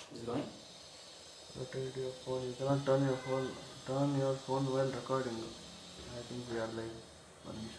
Is it going? Rotate your phone. You cannot turn your phone. Turn your phone while recording. I think we are live. One ನಿಮಿಷ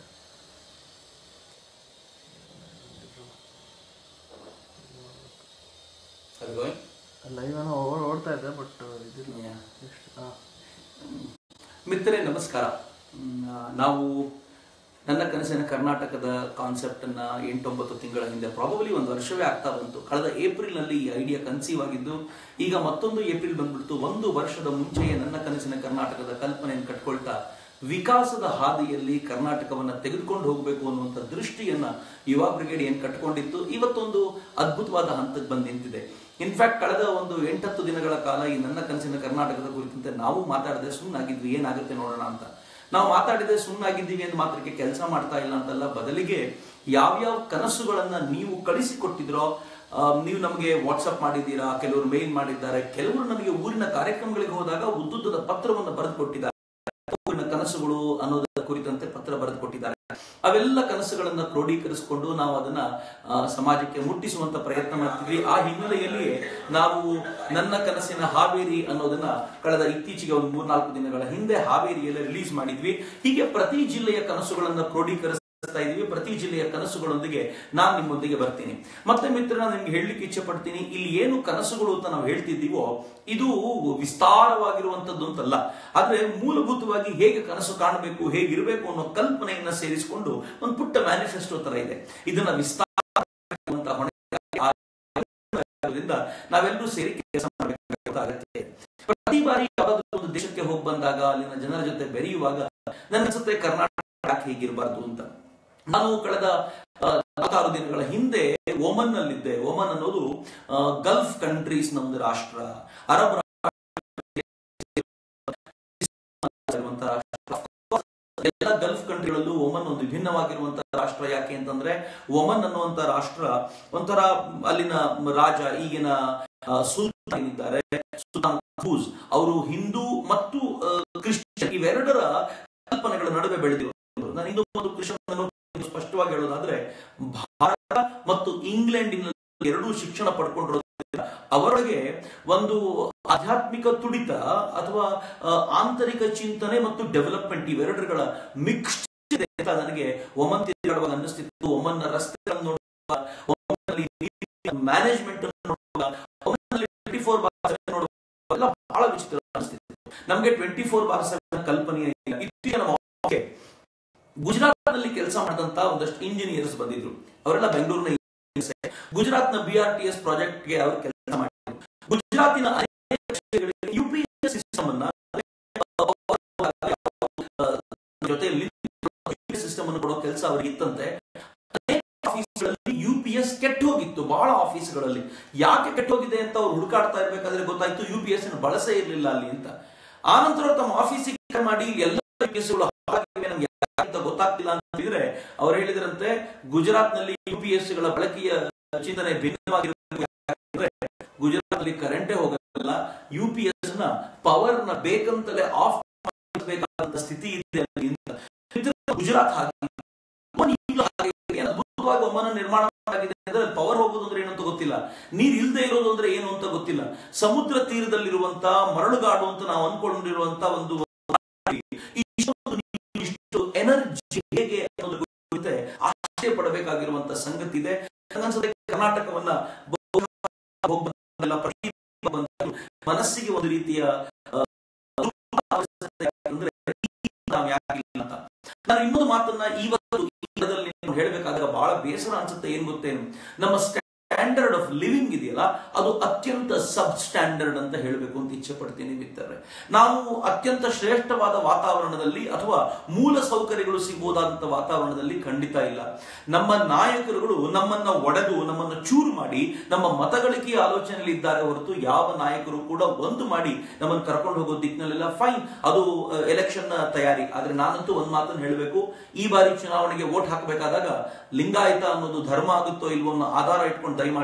Are you going? Live ಏನೋ ಓಡ್- ಓಡ್ತಾ ಇದೆ but ಇದಿಲ್ಲ Yeah. ಎಷ್ಟು ಹಾಂ ಮಿತ್ರರೇ ನಮಸ್ಕಾರ ಮ್, ಆ, ನಾವು ನನ್ನ ಕನಸಿನ ಕರ್ನಾಟಕದ ಕಾನ್ಸೆಪ್ಟ್ ಅನ್ನ ಎಂಟೊಂಬತ್ತು ತಿಂಗಳ ಹಿಂದೆ ಪ್ರಾಬಬ್ಲಿ ಒಂದು ವರ್ಷವೇ ಆಗ್ತಾ ಬಂತು ಕಳೆದ ಏಪ್ರಿಲ್ ನಲ್ಲಿ ಈ ಐಡಿಯಾ ಕನ್ಸೀವ್ ಆಗಿದ್ದು ಈಗ ಮತ್ತೊಂದು ಏಪ್ರಿಲ್ ಬಂದ್ಬಿಡ್ತು ಒಂದು ವರ್ಷದ ಮುಂಚೆಯೇ ನನ್ನ ಕನಸಿನ ಕರ್ನಾಟಕದ ಕಲ್ಪನೆಯನ್ನು ಕಟ್ಕೊಳ್ತಾ ವಿಕಾಸದ ಹಾದಿಯಲ್ಲಿ ಕರ್ನಾಟಕವನ್ನ ತೆಗೆದುಕೊಂಡು ಹೋಗಬೇಕು ಅನ್ನುವಂಥ ದೃಷ್ಟಿಯನ್ನ ಯುವ ಬ್ರಿಗೇಡ್ ಏನ್ ಕಟ್ಕೊಂಡಿತ್ತು ಇವತ್ತೊಂದು ಅದ್ಭುತವಾದ ಹಂತಕ್ಕೆ ಬಂದು ನಿಂತಿದೆ ಇನ್ಫ್ಯಾಕ್ಟ್ ಕಳೆದ ಒಂದು ಎಂಟತ್ತು ದಿನಗಳ ಕಾಲ ಈ ನನ್ನ ಕನಸಿನ ಕರ್ನಾಟಕದ ಕುರಿತಂತೆ ನಾವು ಮಾತಾಡದೆ ಸುಮ್ಮನಾಗಿದ್ವಿ ಏನಾಗುತ್ತೆ ನೋಡೋಣ ಅಂತ ನಾವು ಮಾತಾಡಿದ್ರೆ ಸುಮ್ಮನಾಗಿದ್ದೀವಿ ಅಂತ ಮಾತ್ರಕ್ಕೆ ಕೆಲಸ ಮಾಡ್ತಾ ಇಲ್ಲ ಅಂತಲ್ಲ ಬದಲಿಗೆ ಯಾವ್ಯಾವ ಕನಸುಗಳನ್ನ ನೀವು ಕಳಿಸಿಕೊಟ್ಟಿದ್ರೋ ಆ, ನೀವು ನಮಗೆ ವಾಟ್ಸಪ್ ಮಾಡಿದ್ದೀರಾ ಕೆಲವರು ಮೇಲ್ ಮಾಡಿದ್ದಾರೆ ಕೆಲವರು ನನಗೆ ಊರಿನ ಕಾರ್ಯಕ್ರಮಗಳಿಗೆ ಹೋದಾಗ ಉದ್ದುದ್ದದ ಪತ್ರವನ್ನು ಬರೆದು ಕೊಟ್ಟಿದ್ದಾರೆ ಊರಿನ ಕನಸುಗಳು ಅನ್ನೋದರ ಕುರಿತಂತೆ ಪತ್ರ ಬರೆದು ಕೊಟ್ಟಿದ್ದಾರೆ ಅವೆಲ್ಲ ಕನಸುಗಳನ್ನ ಕ್ರೋಢೀಕರಿಸಿಕೊಂಡು ನಾವು ಅದನ್ನ ಆ, ಸಮಾಜಕ್ಕೆ ಮುಟ್ಟಿಸುವಂತ ಪ್ರಯತ್ನ ಮಾಡ್ತಿದ್ವಿ ಆ ಹಿನ್ನೆಲೆಯಲ್ಲಿಯೇ ನಾವು ನನ್ನ ಕನಸಿನ ಹಾವೇರಿ ಅನ್ನೋದನ್ನ ಕಳೆದ ಇತ್ತೀಚೆಗೆ ಒಂದು ಮೂರ್ನಾಲ್ಕು ದಿನಗಳ ಹಿಂದೆ ಹಾವೇರಿಯಲ್ಲಿ ರಿಲೀಸ್ ಮಾಡಿದ್ವಿ ಹೀಗೆ ಪ್ರತಿ ಜಿಲ್ಲೆಯ ಕನಸುಗಳನ್ನ ಕ್ರೋಢೀಕರಿಸ್ತಾ ಇದೀವಿ ಪ್ರತಿ ಜಿಲ್ಲೆಯ ಕನಸುಗಳೊಂದಿಗೆ ನಾನು ನಿಮ್ಮೊಂದಿಗೆ ಬರ್ತೀನಿ ಮತ್ತೆ ಮಿತ್ರ ನಾನು ನಿಮ್ಗೆ ಹೇಳಲಿಕ್ಕೆ ಇಚ್ಛೆ ಪಡ್ತೀನಿ ಇಲ್ಲಿ ಏನು ಕನಸುಗಳು ಅಂತ ನಾವು ಹೇಳ್ತಿದ್ದೀವೋ ಇದು ವಿಸ್ತಾರವಾಗಿರುವಂತದ್ದು ಅಂತಲ್ಲ ಆದ್ರೆ ಮೂಲಭೂತವಾಗಿ ಹೇಗೆ ಕನಸು ಕಾಣಬೇಕು ಹೇಗಿರಬೇಕು ಅನ್ನೋ ಕಲ್ಪನೆಯನ್ನ ಸೇರಿಸಿಕೊಂಡು ಒಂದು ಪುಟ್ಟ ಮ್ಯಾನಿಫೆಸ್ಟೋ ತರ ಇದೆ ಇದನ್ನ ವಿಸ್ತಾರ ಮಾಡುವಂತ ಹೊಣೆ ಆದ್ರಿಂದ ನಾವೆಲ್ಲರೂ ಸೇರಿ ಕೆಲಸ ಮಾಡಬೇಕಾದ ಅಗತ್ಯ ಇದೆ ಪ್ರತಿ ಬಾರಿ ಯಾವ್ದಾದ್ರು ಒಂದು ದೇಶಕ್ಕೆ ಹೋಗಿ ಬಂದಾಗ ಅಲ್ಲಿನ ಜನರ ಜೊತೆ ಬೆರೆಯುವಾಗ ನನ್ನ ಅನ್ಸುತ್ತೆ ಕರ್ನಾಟಕ ಯಾಕೆ ಹೀಗಿರಬಾರ್ದು ಅಂತ ನಾನು ಕಳೆದ ಆ, ನಾಲ್ಕಾರು ದಿನಗಳ ಹಿಂದೆ ಒಮನ್ ನಲ್ಲಿದ್ದೆ ಒಮನ್ ಅನ್ನೋದು ಆ, ಗಲ್ಫ್ ಕಂಟ್ರೀಸ್ ನ ಒಂದು ರಾಷ್ಟ್ರ ಅರಬ್ ಇರುವಂತಹ ರಾಷ್ಟ್ರ. ಎಲ್ಲ ಗಲ್ಫ್ ಕಂಟ್ರಿಗಳಲ್ಲೂ ಒಮನ್ ಒಂದು ವಿಭಿನ್ನವಾಗಿರುವಂತಹ ರಾಷ್ಟ್ರ ಯಾಕೆ ಅಂತಂದ್ರೆ ಒಮನ್ ಅನ್ನುವಂತ ರಾಷ್ಟ್ರ ಒಂಥರ ಅಲ್ಲಿನ ರಾಜ ಈಗಿನ ಆ, ಸುಲ್ತಾನ್ ಇದ್ದಾರೆ ಸುಲ್ತಾನ್ ಖೂಸ್ ಅವರು ಹಿಂದೂ ಮತ್ತು ಆ, ಕ್ರಿಶ್ಚಿಯನ್ ಇವೆರಡರ ಕಲ್ಪನೆಗಳ ನಡುವೆ ಬೆಳೆದಿರುವುದು ನಾನು ಹಿಂದೂ ಮತ್ತು ಕ್ರಿಶ್ಚಿಯನ್ ಅನ್ನು ಸ್ಪಷ್ಟವಾಗಿ ಹೇಳೋದಾದ್ರೆ ಭಾರತ ಮತ್ತು ಇಂಗ್ಲೆಂಡಿನ ಎರಡೂ ಶಿಕ್ಷಣ ಪಡ್ಕೊಂಡಿರೋದ್ರಿಂದ ಅವರೊಳಗೆ ಒಂದು ಆಧ್ಯಾತ್ಮಿಕ ತುಡಿತ ಅಥವಾ ಆ, ಆಂತರಿಕ ಚಿಂತನೆ ಮತ್ತು ಡೆವಲಪ್ಮೆಂಟ್ ಇವೆರಡರ ಮಿಕ್ಸ್ ಇದೆ ಅಂತ ನನಗೆ ಒಮನ್ ತಿರುಗಾಡುವಾಗ ಅನ್ನಿಸ್ತಿತ್ತು ಒಮನ್ನ ರಸ್ತೆಗಳನ್ನು ನೋಡುವಾಗ ಒಮನ್ನಲ್ಲಿ ಮ್ಯಾನೇಜ್ಮೆಂಟ್ ನೋಡುವಾಗ ಒಮನ್ನಲ್ಲಿ ಟ್ವೆಂಟಿ ಫೋರ್ ಬಾರ್ ನೋಡುವಾಗ ಎಲ್ಲ ಬಹಳ ವಿಚಿತ್ರ ಅನಿಸ್ತಿತ್ತು ನಮಗೆ ಟ್ವೆಂಟಿ ಫೋರ್ ಬಾರ್ ಸೆವೆನ್ ಕಲ್ಪನೆ ಇಲ್ಲ ಇತ್ತೀಚಿನ ನಮ್ಮ ಆಫೀಸ್ಗೆ ಗುಜರಾತ್ ನಲ್ಲಿ ಕೆಲಸ ಮಾಡಿದಂತ ಒಂದಷ್ಟು ಇಂಜಿನಿಯರ್ಸ್ ಬಂದಿದ್ರು ಅವರೆಲ್ಲ ಬೆಂಗಳೂರಿನ engineers. ಗುಜರಾತ್ ನ B R T S project ಗೆ ಅವರು ಕೆಲಸ ಮಾಡಿದ್ರು ಗುಜರಾತಿನ ಅನೇಕ ವಿಷಯಗಳಿಗೆ ಯು ಪಿ ಎಸ್ ಸಿಸ್ಟಮ್ ಅನ್ನ ಜೊತೆಯಲ್ಲಿ ಸಿಸ್ಟಮ್ ಅನ್ನು ಕೊಡೋ ಕೆಲಸ ಅವ್ರಿಗೆ ಇತ್ತಂತೆ ಅನೇಕ ಆಫೀಸ್ಗಳಲ್ಲಿ ಯು ಪಿ ಎಸ್ ಕೆಟ್ಟು ಹೋಗಿತ್ತು ಬಹಳ ಆಫೀಸ್ಗಳಲ್ಲಿ ಯಾಕೆ ಕೆಟ್ಟು ಹೋಗಿದೆ ಅಂತ ಅವ್ರು ಹುಡುಕಾಡ್ತಾ ಇರ್ಬೇಕಾದ್ರೆ ಗೊತ್ತಾಯ್ತು ಯು ಪಿ ಎಸ್ ಬಳಸೇ ಇರಲಿಲ್ಲ ಅಲ್ಲಿ ಅಂತ ಆನಂತರ ಅವ್ರು ತಮ್ಮ ಆಫೀಸಿಗೆ ಮಾಡಿ ಎಲ್ಲ ಯು ಪಿ ಎಸ್ ನಮ್ಗೆ ಯಾಕೆ ಅಂತ ಗೊತ್ತಾಗ್ತಿಲ್ಲ ಅಂತ ಹೇಳಿದ್ರೆ ಅವ್ರು ಹೇಳಿದ್ರಂತೆ ಗುಜರಾತ್ ನಲ್ಲಿ ಯು ಪಿ ಎಸ್ ಗಳ ಬಳಕೆಯ ಚಿಂತನೆ ಭಿನ್ನವಾಗಿರುತ್ತೆ ಯಾಕಂದ್ರೆ ಗುಜರಾತ್ ಅಲ್ಲಿ ಕರೆಂಟೇ ಹೋಗಲ್ಲ ಯು ಪಿ ಎಸ್ ನ ಪವರ್ ನ ಬೇಕಂತಲೇ ಆಫ್ ಮಾಡಬೇಕಾದಂತ ಸ್ಥಿತಿ ಇದೆ ಅಲ್ಲಿ ಅಂತ. ಇದ್ರ ಗುಜರಾತ್ ಹಾಗೆ ಒಮನ್ ಈಗಲೂ ಹಾಗೆ ಇದೆ. ಏನು ಅದ್ಭುತವಾಗಿ ಒಮನ್ ನಿರ್ಮಾಣ ಆಗಿದೆ ಅಂದ್ರೆ ಪವರ್ ಹೋಗೋದು ಅಂದ್ರೆ ಏನು ಅಂತ ಗೊತ್ತಿಲ್ಲ ನೀರ್ ಇಲ್ದೇ ಇರೋದು ಅಂದ್ರೆ ಏನು ಅಂತ ಗೊತ್ತಿಲ್ಲ ಸಮುದ್ರ ತೀರದಲ್ಲಿರುವಂತ ಮರಳುಗಾಡು ಅಂತ ನಾವು ಅನ್ಕೊಂಡಿರುವಂತ ಒಂದು ಇಷ್ಟೊಂದು ನೀರು, ಇಷ್ಟು ಎನರ್ಜಿ ಹೇಗೆ ಅನ್ನೋದ್ರ ಕುರಿತೆ ಆಶ್ಚರ್ಯ ಪಡಬೇಕಾಗಿರುವಂತ ಸಂಗತಿ ಇದೆ ನನಗನ್ಸುತ್ತೆ ಕರ್ನಾಟಕವನ್ನ ಹೋಗ್ಬಂದೆಲ್ಲ ಪ್ರತಿ ಬಂದು ಮನಸ್ಸಿಗೆ ಒಂದು ರೀತಿಯ ಆ, ಅಂದ್ರೆ ನಾವು ಯಾಕೆ ಇಲ್ಲ ಅಂತ ನಾನು ಇನ್ನೊಂದು ಮಾತನ್ನ ಇವತ್ತು ಈ ದಿನದಲ್ಲಿ ನಾನು ಹೇಳ್ಬೇಕಾದಾಗ ಬಹಳ ಬೇಸರ ಅನ್ಸುತ್ತೆ ಏನ್ ಗೊತ್ತೇನು ನಮ್ಮ ಸ್ಟ್ಯಾಂಡರ್ಡ್ ಆಫ್ ಲಿವಿಂಗ್ ಇದೆಯಲ್ಲ ಅದು ಅತ್ಯಂತ ಸಬ್ ಸ್ಟ್ಯಾಂಡರ್ಡ್ ಅಂತ ಹೇಳಬೇಕು ಅಂತ ಇಚ್ಛೆ ಪಡ್ತೀನಿ ಮಿತ್ರರೆ ನಾವು ಅತ್ಯಂತ ಶ್ರೇಷ್ಠವಾದ ವಾತಾವರಣದಲ್ಲಿ ಅಥವಾ ಮೂಲ ಸೌಕರ್ಯಗಳು ಸಿಗಬಹುದಾದಂತ ವಾತಾವರಣದಲ್ಲಿ ಖಂಡಿತ ಇಲ್ಲ ನಮ್ಮ ನಾಯಕರುಗಳು ನಮ್ಮನ್ನ ಒಡೆದು ನಮ್ಮನ್ನ ಚೂರು ಮಾಡಿ ನಮ್ಮ ಮತಗಳಿಕೆಯ ಆಲೋಚನೆಯಲ್ಲಿ ಇದ್ದಾರೆ ಹೊರತು ಯಾವ ನಾಯಕರು ಕೂಡ ಒಂದು ಮಾಡಿ ನಮ್ಮನ್ನು ಕರ್ಕೊಂಡು ಹೋಗೋ ದಿಕ್ಕಿನಲ್ಲೆಲ್ಲ ಫೈನ್ ಅದು ಎಲೆಕ್ಷನ್ ತಯಾರಿ ಆದ್ರೆ ನಾನಂತೂ ಒಂದ್ ಮಾತನ್ನು ಹೇಳಬೇಕು ಈ ಬಾರಿ ಚುನಾವಣೆಗೆ ವೋಟ್ ಹಾಕಬೇಕಾದಾಗ ಲಿಂಗಾಯತ ಅನ್ನೋದು ಧರ್ಮ ಆಗುತ್ತೋ ಇಲ್ವೋ ಅನ್ನೋ ಆಧಾರ ಇಟ್ಕೊಂಡು ದಯಮಾಡಿ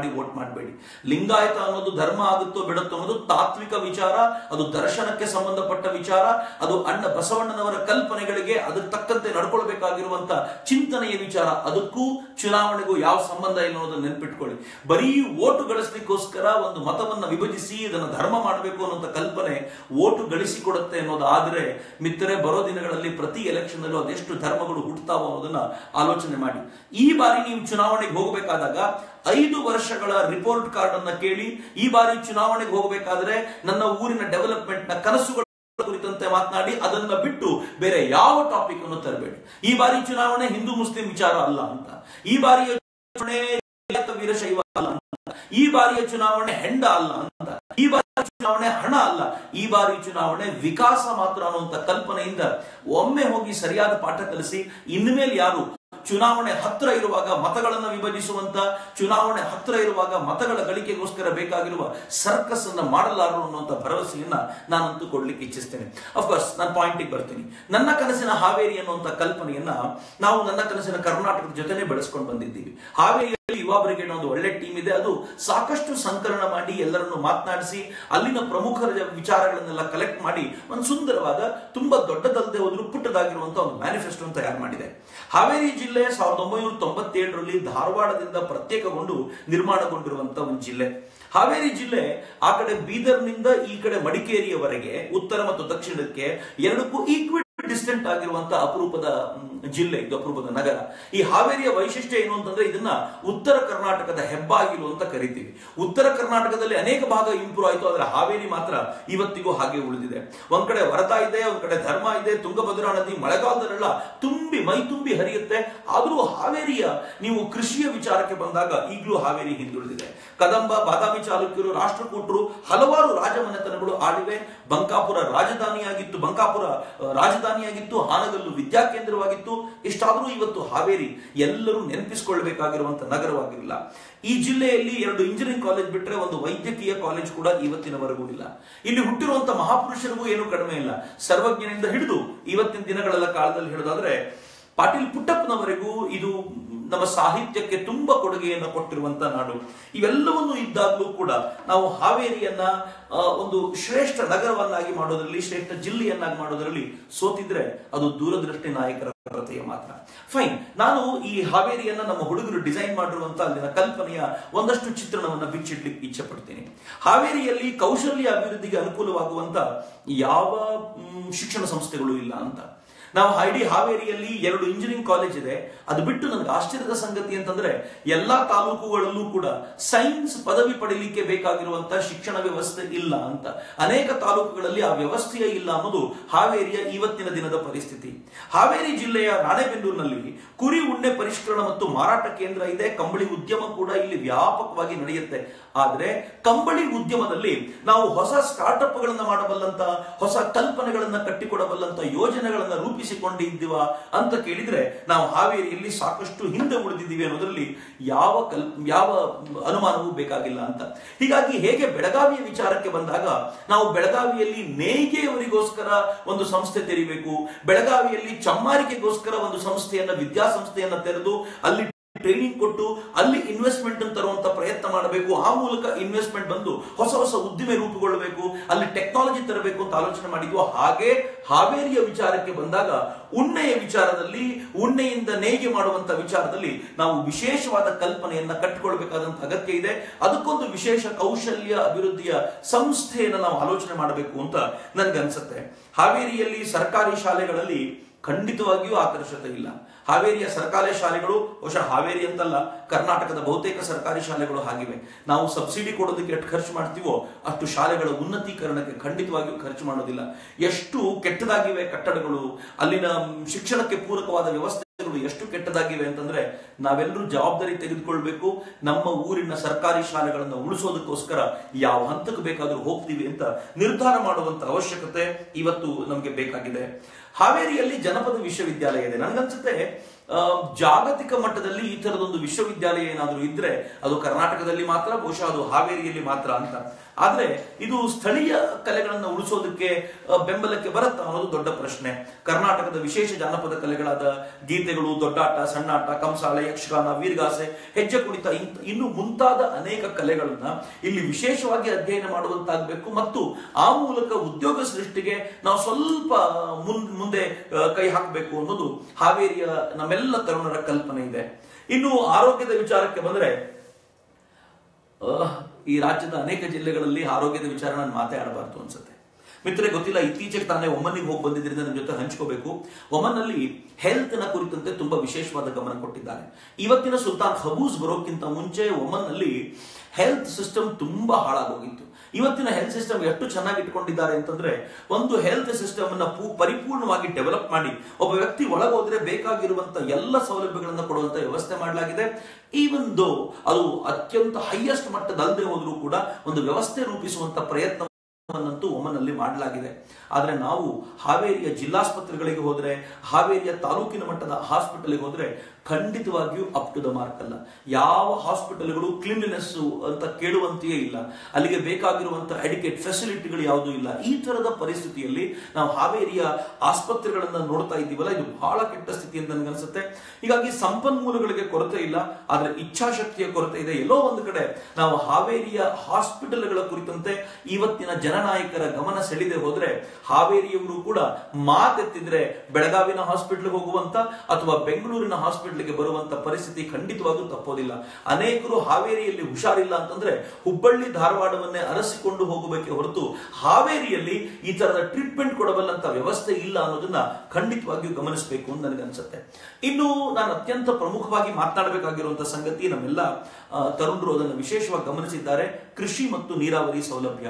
ಮಾಡಿ ವೋಟ್ ಮಾಡಬೇಡಿ ಲಿಂಗಾಯತ ಅನ್ನೋದು ಧರ್ಮ ಆಗುತ್ತೋ ಬಿಡುತ್ತೋ ಅನ್ನೋದು ತಾತ್ವಿಕ ವಿಚಾರ ಅದು ದರ್ಶನಕ್ಕೆ ಸಂಬಂಧಪಟ್ಟ ವಿಚಾರ ಅದು ಅಣ್ಣ ಬಸವಣ್ಣನವರ ಕಲ್ಪನೆಗಳಿಗೆ ಅದಕ್ಕೆ ತಕ್ಕಂತೆ ನಡ್ಕೊಳ್ಬೇಕಾಗಿರುವಂತ ಚಿಂತನೆಯ ವಿಚಾರ ಅದಕ್ಕೂ ಚುನಾವಣೆಗೂ ಯಾವ ಸಂಬಂಧ ಇಲ್ಲ ಅನ್ನೋದನ್ನ ನೆನ್ಪಿಟ್ಕೊಳ್ಳಿ ಬರೀ ಓಟು ಗಳಿಸ್ಲಿಕ್ಕೋಸ್ಕರ ಒಂದು ಮತವನ್ನ ವಿಭಜಿಸಿ ಇದನ್ನ ಧರ್ಮ ಮಾಡಬೇಕು ಅನ್ನೋಂಥ ಕಲ್ಪನೆ ಓಟು ಗಳಿಸಿಕೊಡುತ್ತೆ ಅನ್ನೋದಾದ್ರೆ ಮಿತ್ರರೆ ಬರೋ ದಿನಗಳಲ್ಲಿ ಪ್ರತಿ ಎಲೆಕ್ಷನ್ ಅಲ್ಲೂ ಅದೆಷ್ಟು ಧರ್ಮಗಳು ಹುಟ್ಟುತ್ತಾವೋ ಅನ್ನೋದನ್ನ ಆಲೋಚನೆ ಮಾಡಿ ಈ ಬಾರಿ ನೀವು ಚುನಾವಣೆಗೆ ಹೋಗಬೇಕಾದಾಗ ಐದು ವರ್ಷಗಳ ರಿಪೋರ್ಟ್ ಕಾರ್ಡ್ ಅನ್ನ ಕೇಳಿ ಈ ಬಾರಿ ಚುನಾವಣೆಗೆ ಹೋಗಬೇಕಾದ್ರೆ ನನ್ನ ಊರಿನ ಡೆವಲಪ್ಮೆಂಟ್ ನ ಕನಸುಗಳು ಕುರಿತಂತೆ ಮಾತನಾಡಿ ಅದನ್ನ ಬಿಟ್ಟು ಬೇರೆ ಯಾವ ಟಾಪಿಕ್ ಅನ್ನು ತರಬೇಡಿ ಈ ಬಾರಿ ಚುನಾವಣೆ ಹಿಂದೂ ಮುಸ್ಲಿಂ ವಿಚಾರ ಅಲ್ಲ ಅಂತ ಈ ಬಾರಿಯ ಚುನಾವಣೆ ವೀರಶೈವ ಅಲ್ಲ ಅಂತ ಈ ಬಾರಿಯ ಚುನಾವಣೆ ಹೆಂಡ ಅಲ್ಲ ಅಂತ ಈ ಬಾರಿಯ ಚುನಾವಣೆ ಹಣ ಅಲ್ಲ ಈ ಬಾರಿ ಚುನಾವಣೆ ವಿಕಾಸ ಮಾತ್ರ ಅನ್ನುವಂತ ಕಲ್ಪನೆಯಿಂದ ಒಮ್ಮೆ ಹೋಗಿ ಸರಿಯಾದ ಪಾಠ ಕಲಿಸಿ ಇನ್ಮೇಲೆ ಯಾರು ಚುನಾವಣೆ ಹತ್ರ ಇರುವಾಗ ಮತಗಳನ್ನು ವಿಭಜಿಸುವಂತ ಚುನಾವಣೆ ಹತ್ರ ಇರುವಾಗ ಮತಗಳ ಗಳಿಕೆಗೋಸ್ಕರ ಬೇಕಾಗಿರುವ ಸರ್ಕಸ್ ಅನ್ನ ಮಾಡಲಾರರು ಅನ್ನುವಂತ ಭರವಸೆಯನ್ನ ನಾನಂತೂ ಕೊಡ್ಲಿಕ್ಕೆ ಇಚ್ಛಿಸ್ತೇನೆ ಅಫ್ಕೋರ್ಸ್ ನಾನು ಪಾಯಿಂಟಿಗೆ ಬರ್ತೀನಿ ನನ್ನ ಕನಸಿನ ಹಾವೇರಿ ಅನ್ನುವಂತ ಕಲ್ಪನೆಯನ್ನ ನಾವು ನನ್ನ ಕನಸಿನ ಕರ್ನಾಟಕದ ಜೊತೆನೆ ಬೆಳೆಸ್ಕೊಂಡು ಬಂದಿದ್ದೀವಿ ಹಾವೇರಿಯಲ್ಲಿ ಯುವ ಬ್ರಿಗೇಡ್ ಒಂದು ಒಳ್ಳೆ ಟೀಮ್ ಇದೆ ಅದು ಸಾಕಷ್ಟು ಸಂಕಲನ ಮಾಡಿ ಎಲ್ಲರನ್ನು ಮಾತನಾಡಿಸಿ ಅಲ್ಲಿನ ಪ್ರಮುಖರ ವಿಚಾರಗಳನ್ನೆಲ್ಲ ಕಲೆಕ್ಟ್ ಮಾಡಿ ಒಂದು ಸುಂದರವಾದ ತುಂಬಾ ದೊಡ್ಡದಲ್ಲದೆ ಹೋದ್ರು ಪುಟ್ಟದಾಗಿರುವಂತಹ ಒಂದು ಮ್ಯಾನಿಫೆಸ್ಟೋ ತಯಾರು ಮಾಡಿದೆ ಹಾವೇರಿ ಜಿಲ್ಲೆ ಸಾವಿರದ ಒಂಬೈನೂರ ತೊಂಬತ್ತೇಳರಲ್ಲಿ ಧಾರವಾಡದಿಂದ ಪ್ರತ್ಯೇಕಗೊಂಡು ನಿರ್ಮಾಣಗೊಂಡಿರುವಂತಹ ಒಂದು ಜಿಲ್ಲೆ ಹಾವೇರಿ ಜಿಲ್ಲೆ ಆ ಕಡೆ ಬೀದರ್ನಿಂದ ಈ ಕಡೆ ಮಡಿಕೇರಿಯವರೆಗೆ ಉತ್ತರ ಮತ್ತು ದಕ್ಷಿಣಕ್ಕೆ ಎರಡಕ್ಕೂ ಈಕ್ವಿ ಡಿಸ್ಟೆಂಟ್ ಆಗಿರುವಂತಹ ಅಪರೂಪದ ಮ್, ಜಿಲ್ಲೆ ಇದು ಅಪರೂಪದ ನಗರ ಈ ಹಾವೇರಿಯ ವೈಶಿಷ್ಟ್ಯ ಏನು ಅಂತಂದ್ರೆ ಇದನ್ನ ಉತ್ತರ ಕರ್ನಾಟಕದ ಹೆಬ್ಬಾಗಿಲು ಅಂತ ಕರಿತೀವಿ ಉತ್ತರ ಕರ್ನಾಟಕದಲ್ಲಿ ಅನೇಕ ಭಾಗ ಇಂಪ್ರೂವ್ ಆಯ್ತು ಆದ್ರೆ ಹಾವೇರಿ ಮಾತ್ರ ಇವತ್ತಿಗೂ ಹಾಗೆ ಉಳಿದಿದೆ ಒಂದ್ ಕಡೆ ವರದಾ ಇದೆ ಒಂದ್ ಕಡೆ ಧರ್ಮ ಇದೆ ತುಂಗಭದ್ರಾ ನದಿ ಮಳೆಗಾಲದಲ್ಲೆಲ್ಲ ತುಂಬಿ ಮೈ ತುಂಬಿ ಹರಿಯುತ್ತೆ ಆದ್ರೂ ಹಾವೇರಿಯ ನೀವು ಕೃಷಿಯ ವಿಚಾರಕ್ಕೆ ಬಂದಾಗ ಈಗಲೂ ಹಾವೇರಿ ಹಿಂದುಳಿದಿದೆ ಕದಂಬ ಬಾದಾಮಿ ಚಾಲುಕ್ಯರು ರಾಷ್ಟ್ರಕೂಟರು ಹಲವಾರು ರಾಜಮನೆತನಗಳು ಆಳಿವೆ ಬಂಕಾಪುರ ರಾಜಧಾನಿಯಾಗಿತ್ತು ಬಂಕಾಪುರ ಅಹ್, ರಾಜಧಾನಿಯಾಗಿತ್ತು ಹಾನಗಲ್ಲು ವಿದ್ಯಾಕೇಂದ್ರವಾಗಿತ್ತು ಇಷ್ಟಾದರೂ ಇವತ್ತು ಹಾವೇರಿ ಎಲ್ಲರೂ ನೆನಪಿಸಿಕೊಳ್ಳಬೇಕಾಗಿರುವಂತ ನಗರವಾಗಿರಲಿಲ್ಲ ಈ ಜಿಲ್ಲೆಯಲ್ಲಿ ಎರಡು ಇಂಜಿನಿಯರಿಂಗ್ ಕಾಲೇಜ್ ಬಿಟ್ಟರೆ ಒಂದು ವೈದ್ಯಕೀಯ ಕಾಲೇಜ್ ಕೂಡ ಇವತ್ತಿನವರೆಗೂ ಇಲ್ಲ ಇಲ್ಲಿ ಹುಟ್ಟಿರುವಂತ ಮಹಾಪುರುಷರಿಗೂ ಏನು ಕಡಿಮೆ ಇಲ್ಲ ಸರ್ವಜ್ಞನಿಂದ ಹಿಡಿದು ಇವತ್ತಿನ ದಿನಗಳೆಲ್ಲ ಕಾಲದಲ್ಲಿ ಹೇಳೋದಾದ್ರೆ ಪಾಟೀಲ್ ಪುಟ್ಟಪ್ಪನವರೆಗೂ ಇದು ನಮ್ಮ ಸಾಹಿತ್ಯಕ್ಕೆ ತುಂಬಾ ಕೊಡುಗೆಯನ್ನು ಕೊಟ್ಟಿರುವಂತ ನಾಡು ಇವೆಲ್ಲವನ್ನು ಇದ್ದಾಗಲೂ ಕೂಡ ನಾವು ಹಾವೇರಿಯನ್ನ ಆ, ಒಂದು ಶ್ರೇಷ್ಠ ನಗರವನ್ನಾಗಿ ಮಾಡೋದ್ರಲ್ಲಿ ಶ್ರೇಷ್ಠ ಜಿಲ್ಲೆಯನ್ನಾಗಿ ಮಾಡೋದ್ರಲ್ಲಿ ಸೋತಿದ್ರೆ ಅದು ದೂರದೃಷ್ಟಿ ನಾಯಕರ ಕೊರತೆಯ ಮಾತ್ರ ಫೈನ್ ನಾನು ಈ ಹಾವೇರಿಯನ್ನ ನಮ್ಮ ಹುಡುಗರು ಡಿಸೈನ್ ಮಾಡಿರುವಂತ ಅಲ್ಲಿನ ಕಲ್ಪನೆಯ ಒಂದಷ್ಟು ಚಿತ್ರಣವನ್ನ ಬಿಚ್ಚಿಡ್ಲಿಕ್ಕೆ ಇಚ್ಛೆ ಪಡ್ತೀನಿ ಹಾವೇರಿಯಲ್ಲಿ ಕೌಶಲ್ಯ ಅಭಿವೃದ್ಧಿಗೆ ಅನುಕೂಲವಾಗುವಂತ ಯಾವ ಮ್, ಶಿಕ್ಷಣ ಸಂಸ್ಥೆಗಳು ಇಲ್ಲ ಅಂತ ನಾವು ಇಡೀ ಹಾವೇರಿಯಲ್ಲಿ ಎರಡು ಇಂಜಿನಿಯರಿಂಗ್ ಕಾಲೇಜ್ ಇದೆ ಅದು ಬಿಟ್ಟು ನನಗೆ ಆಶ್ಚರ್ಯದ ಸಂಗತಿ ಅಂತಂದ್ರೆ ಎಲ್ಲಾ ತಾಲೂಕುಗಳಲ್ಲೂ ಕೂಡ ಸೈನ್ಸ್ ಪದವಿ ಪಡಿಲಿಕ್ಕೆ ಬೇಕಾಗಿರುವಂತಹ ಶಿಕ್ಷಣ ವ್ಯವಸ್ಥೆ ಇಲ್ಲ ಅಂತ ಅನೇಕ ತಾಲೂಕುಗಳಲ್ಲಿ ಆ ವ್ಯವಸ್ಥೆಯೇ ಇಲ್ಲ ಅನ್ನೋದು ಹಾವೇರಿಯ ಇವತ್ತಿನ ದಿನದ ಪರಿಸ್ಥಿತಿ ಹಾವೇರಿ ಜಿಲ್ಲೆಯ ರಾಣೆಬೆನ್ನೂರಿನಲ್ಲಿ ಕುರಿ ಉಣ್ಣೆ ಪರಿಷ್ಕರಣ ಮತ್ತು ಮಾರಾಟ ಕೇಂದ್ರ ಇದೆ ಕಂಬಳಿ ಉದ್ಯಮ ಕೂಡ ಇಲ್ಲಿ ವ್ಯಾಪಕವಾಗಿ ನಡೆಯುತ್ತೆ ಆದ್ರೆ ಕಂಬಳಿ ಉದ್ಯಮದಲ್ಲಿ ನಾವು ಹೊಸ ಸ್ಟಾರ್ಟ್ಅಪ್ ಗಳನ್ನ ಮಾಡಬಲ್ಲಂತ ಹೊಸ ಕಲ್ಪನೆಗಳನ್ನ ಕಟ್ಟಿಕೊಡಬಲ್ಲಂತ ಯೋಜನೆಗಳನ್ನ ರೂಪಿಸಿಕೊಂಡಿದ್ದೀವ ಅಂತ ಕೇಳಿದ್ರೆ ನಾವು ಹಾವೇರಿಯಲ್ಲಿ ಸಾಕಷ್ಟು ಹಿಂದೆ ಉಳಿದಿದ್ದೀವಿ ಅನ್ನೋದ್ರಲ್ಲಿ ಯಾವ ಕಲ್ ಯಾವ ಅನುಮಾನವೂ ಬೇಕಾಗಿಲ್ಲ ಅಂತ ಹೀಗಾಗಿ ಹೇಗೆ ಬೆಳಗಾವಿಯ ವಿಚಾರಕ್ಕೆ ಬಂದಾಗ ನಾವು ಬೆಳಗಾವಿಯಲ್ಲಿ ನೇಯ್ಗೆಯವರಿಗೋಸ್ಕರ ಒಂದು ಸಂಸ್ಥೆ ತೆರಿಬೇಕು ಬೆಳಗಾವಿಯಲ್ಲಿ ಚಮ್ಮಾರಿಕೆಗೋಸ್ಕರ ಒಂದು ಸಂಸ್ಥೆಯನ್ನ ವಿದ್ಯಾಸಂಸ್ಥೆಯನ್ನ ತೆರೆದು ಅಲ್ಲಿ ಟ್ರೈನಿಂಗ್ ಕೊಟ್ಟು ಅಲ್ಲಿ ಇನ್ವೆಸ್ಟ್ಮೆಂಟ್ ತರುವಂತ ಪ್ರಯತ್ನ ಮಾಡಬೇಕು ಆ ಮೂಲಕ ಇನ್ವೆಸ್ಟ್ಮೆಂಟ್ ಬಂದು ಹೊಸ ಹೊಸ ಉದ್ದಿಮೆ ರೂಪುಗೊಳ್ಳಬೇಕು ಅಲ್ಲಿ ಟೆಕ್ನಾಲಜಿ ತರಬೇಕು ಅಂತ ಆಲೋಚನೆ ಮಾಡಿದ್ವು ಹಾಗೆ ಹಾವೇರಿಯ ವಿಚಾರಕ್ಕೆ ಬಂದಾಗ ಉಣ್ಣೆಯ ವಿಚಾರದಲ್ಲಿ ಉಣ್ಣೆಯಿಂದ ನೇಯ್ಗೆ ಮಾಡುವಂತ ವಿಚಾರದಲ್ಲಿ ನಾವು ವಿಶೇಷವಾದ ಕಲ್ಪನೆಯನ್ನ ಕಟ್ಟಿಕೊಳ್ಬೇಕಾದಂತ ಅಗತ್ಯ ಇದೆ ಅದಕ್ಕೊಂದು ವಿಶೇಷ ಕೌಶಲ್ಯ ಅಭಿವೃದ್ಧಿಯ ಸಂಸ್ಥೆಯನ್ನ ನಾವು ಆಲೋಚನೆ ಮಾಡಬೇಕು ಅಂತ ನನ್ಗನ್ಸುತ್ತೆ ಹಾವೇರಿಯಲ್ಲಿ ಸರ್ಕಾರಿ ಶಾಲೆಗಳಲ್ಲಿ ಖಂಡಿತವಾಗಿಯೂ ಆಕರ್ಷತೆ ಇಲ್ಲ ಹಾವೇರಿಯ ಸರ್ಕಾರಿ ಶಾಲೆಗಳು ಬಹುಶಃ ಹಾವೇರಿ ಅಂತಲ್ಲ ಕರ್ನಾಟಕದ ಬಹುತೇಕ ಸರ್ಕಾರಿ ಶಾಲೆಗಳು ಹಾಗಿವೆ ನಾವು ಸಬ್ಸಿಡಿ ಕೊಡೋದಕ್ಕೆ ಎಷ್ಟು ಖರ್ಚು ಮಾಡ್ತೀವೋ ಅಷ್ಟು ಶಾಲೆಗಳ ಉನ್ನತೀಕರಣಕ್ಕೆ ಖಂಡಿತವಾಗಿಯೂ ಖರ್ಚು ಮಾಡೋದಿಲ್ಲ ಎಷ್ಟು ಕೆಟ್ಟದಾಗಿವೆ ಕಟ್ಟಡಗಳು ಅಲ್ಲಿನ ಶಿಕ್ಷಣಕ್ಕೆ ಪೂರಕವಾದ ವ್ಯವಸ್ಥೆಗಳು ಎಷ್ಟು ಕೆಟ್ಟದಾಗಿವೆ ಅಂತಂದ್ರೆ ನಾವೆಲ್ಲರೂ ಜವಾಬ್ದಾರಿ ತೆಗೆದುಕೊಳ್ಬೇಕು ನಮ್ಮ ಊರಿನ ಸರ್ಕಾರಿ ಶಾಲೆಗಳನ್ನು ಉಳಿಸೋದಕ್ಕೋಸ್ಕರ ಯಾವ ಹಂತಕ್ಕೆ ಬೇಕಾದರೂ ಹೋಗ್ತೀವಿ ಅಂತ ನಿರ್ಧಾರ ಮಾಡುವಂತ ಅವಶ್ಯಕತೆ ಇವತ್ತು ನಮಗೆ ಬೇಕಾಗಿದೆ ಹಾವೇರಿಯಲ್ಲಿ ಜನಪದ ವಿಶ್ವವಿದ್ಯಾಲಯ ಇದೆ ನನಗನ್ಸುತ್ತೆ ಆ, ಜಾಗತಿಕ ಮಟ್ಟದಲ್ಲಿ ಈ ತರದೊಂದು ವಿಶ್ವವಿದ್ಯಾಲಯ ಏನಾದರೂ ಇದ್ರೆ ಅದು ಕರ್ನಾಟಕದಲ್ಲಿ ಮಾತ್ರ ಬಹುಶಃ ಅದು ಹಾವೇರಿಯಲ್ಲಿ ಮಾತ್ರ ಅಂತ ಆದ್ರೆ ಇದು ಸ್ಥಳೀಯ ಕಲೆಗಳನ್ನು ಉಳಿಸೋದಕ್ಕೆ ಆ, ಬೆಂಬಲಕ್ಕೆ ಬರುತ್ತಾ ಅನ್ನೋದು ದೊಡ್ಡ ಪ್ರಶ್ನೆ ಕರ್ನಾಟಕದ ವಿಶೇಷ ಜಾನಪದ ಕಲೆಗಳಾದ ಗೀತೆಗಳು ದೊಡ್ಡಾಟ ಸಣ್ಣಾಟ ಕಂಸಾಳೆ ಯಕ್ಷಗಾನ ವೀರಗಾಸೆ ಹೆಜ್ಜೆ ಕುಣಿತ ಇಂತ ಇನ್ನು ಮುಂತಾದ ಅನೇಕ ಕಲೆಗಳನ್ನ ಇಲ್ಲಿ ವಿಶೇಷವಾಗಿ ಅಧ್ಯಯನ ಮಾಡುವಂತಾಗಬೇಕು ಮತ್ತು ಆ ಮೂಲಕ ಉದ್ಯೋಗ ಸೃಷ್ಟಿಗೆ ನಾವು ಸ್ವಲ್ಪ ಮುನ್ ಮುಂದೆ ಆ, ಕೈ ಹಾಕಬೇಕು ಅನ್ನೋದು ಹಾವೇರಿಯ ನಮ್ಮೆಲ್ಲ ತರುಣರ ಕಲ್ಪನೆ ಇದೆ ಇನ್ನು ಆರೋಗ್ಯದ ವಿಚಾರಕ್ಕೆ ಬಂದ್ರೆ ಅಹ್, ಈ ರಾಜ್ಯದ ಅನೇಕ ಜಿಲ್ಲೆಗಳಲ್ಲಿ ಆರೋಗ್ಯದ ವಿಚಾರ ನಾನು ಮಾತಾಡಬಾರ್ದು ಅನ್ಸುತ್ತೆ ಮಿತ್ರರೆ ಗೊತ್ತಿಲ್ಲ ಇತ್ತೀಚೆಗೆ ತಾನೇ ಒಮನ್ನಿಗೆ ಹೋಗಿ ಬಂದಿದ್ರಿಂದ ನನ್ನ ಜೊತೆ ಹಂಚ್ಕೋಬೇಕು ಒಮನ್ನಲ್ಲಿ ಹೆಲ್ತ್ ನ ಕುರಿತಂತೆ ತುಂಬಾ ವಿಶೇಷವಾದ ಗಮನ ಕೊಟ್ಟಿದ್ದಾರೆ ಇವತ್ತಿನ ಸುಲ್ತಾನ್ ಹಬೂಸ್ ಬರೋಕ್ಕಿಂತ ಮುಂಚೆ ಒಮನ್ನಲ್ಲಿ ಹೆಲ್ತ್ ಸಿಸ್ಟಮ್ ತುಂಬಾ ಹಾಳಾಗೋಗಿತ್ತು ಇವತ್ತಿನ ಹೆಲ್ತ್ ಸಿಸ್ಟಮ್ ಎಷ್ಟು ಚೆನ್ನಾಗಿ ಇಟ್ಕೊಂಡಿದ್ದಾರೆ ಅಂತಂದ್ರೆ ಒಂದು ಹೆಲ್ತ್ ಸಿಸ್ಟಮ್ ಅನ್ನ ಪೂ- ಪರಿಪೂರ್ಣವಾಗಿ ಡೆವಲಪ್ ಮಾಡಿ ಒಬ್ಬ ವ್ಯಕ್ತಿ ಒಳಗೋದ್ರೆ ಬೇಕಾಗಿರುವಂತ ಎಲ್ಲ ಸೌಲಭ್ಯಗಳನ್ನ ಕೊಡುವಂತ ವ್ಯವಸ್ಥೆ ಮಾಡಲಾಗಿದೆ ಈವನ್ ದೋ ಅದು ಅತ್ಯಂತ ಹೈಯೆಸ್ಟ್ ಮಟ್ಟದಲ್ಲದೆ ಹೋದ್ರೂ ಕೂಡ ಒಂದು ವ್ಯವಸ್ಥೆ ರೂಪಿಸುವಂತ ಪ್ರಯತ್ನ ಅನ್ನಂತೂ ಒಮನ್ನಲ್ಲಿ ಮಾಡಲಾಗಿದೆ ಆದ್ರೆ ನಾವು ಹಾವೇರಿಯ ಜಿಲ್ಲಾಸ್ಪತ್ರೆಗಳಿಗೆ ಹೋದ್ರೆ ಹಾವೇರಿಯ ತಾಲೂಕಿನ ಮಟ್ಟದ ಹಾಸ್ಪಿಟಲ್ಗೆ ಹೋದ್ರೆ ಖಂಡಿತವಾಗಿಯೂ ಅಪ್ ಟು ದ ಮಾರ್ಕ್ ಅಲ್ಲ ಯಾವ ಹಾಸ್ಪಿಟಲ್ಗಳು ಕ್ಲೀನ್ಲಿನೆಸ್ ಅಂತ ಕೇಳುವಂತೆಯೇ ಇಲ್ಲ ಅಲ್ಲಿಗೆ ಬೇಕಾಗಿರುವಂತ ಅಡಿಕೇಟ್ ಫೆಸಿಲಿಟಿಗಳು ಯಾವುದೂ ಇಲ್ಲ ಈ ತರದ ಪರಿಸ್ಥಿತಿಯಲ್ಲಿ ನಾವು ಹಾವೇರಿಯ ಆಸ್ಪತ್ರೆಗಳನ್ನ ನೋಡ್ತಾ ಇದ್ದೀವಲ್ಲ ಇದು ಬಹಳ ಕೆಟ್ಟ ಸ್ಥಿತಿ ಅಂತ ನನಗನ್ಸುತ್ತೆ ಹೀಗಾಗಿ ಸಂಪನ್ಮೂಲಗಳಿಗೆ ಕೊರತೆ ಇಲ್ಲ ಆದ್ರೆ ಇಚ್ಛಾಶಕ್ತಿಯ ಕೊರತೆ ಇದೆ ಎಲ್ಲೋ ಒಂದು ಕಡೆ ನಾವು ಹಾವೇರಿಯ ಹಾಸ್ಪಿಟಲ್ಗಳ ಕುರಿತಂತೆ ಇವತ್ತಿನ ಜನನಾಯಕರ ಗಮನ ಸೆಳೆದೆ ಹೋದ್ರೆ ಹಾವೇರಿಯವರು ಕೂಡ ಮಾತೆತ್ತಿದ್ರೆ ಬೆಳಗಾವಿನ ಹಾಸ್ಪಿಟಲ್ ಹೋಗುವಂತ ಅಥವಾ ಬೆಂಗಳೂರಿನ ಹಾಸ್ಪಿಟಲ್ಗೆ ಬರುವಂತ ಪರಿಸ್ಥಿತಿ ಖಂಡಿತವಾಗೂ ತಪ್ಪೋದಿಲ್ಲ ಅನೇಕರು ಹಾವೇರಿಯಲ್ಲಿ ಹುಷಾರಿಲ್ಲ ಅಂತಂದ್ರೆ ಹುಬ್ಬಳ್ಳಿ ಧಾರವಾಡವನ್ನೇ ಅರಸಿಕೊಂಡು ಹೋಗಬೇಕೆ ಹೊರತು ಹಾವೇರಿಯಲ್ಲಿ ಈ ತರದ ಟ್ರೀಟ್ಮೆಂಟ್ ಕೊಡಬಲ್ಲಂತ ವ್ಯವಸ್ಥೆ ಇಲ್ಲ ಅನ್ನೋದನ್ನ ಖಂಡಿತವಾಗಿಯೂ ಗಮನಿಸಬೇಕು ಅಂತ ನನಗನ್ಸುತ್ತೆ ಇನ್ನು ನಾನು ಅತ್ಯಂತ ಪ್ರಮುಖವಾಗಿ ಮಾತನಾಡಬೇಕಾಗಿರುವಂತಹ ಸಂಗತಿ ನಮ್ಮೆಲ್ಲ ಆ, ತರುಣರು ಅದನ್ನು ವಿಶೇಷವಾಗಿ ಗಮನಿಸಿದ್ದಾರೆ ಕೃಷಿ ಮತ್ತು ನೀರಾವರಿ ಸೌಲಭ್ಯ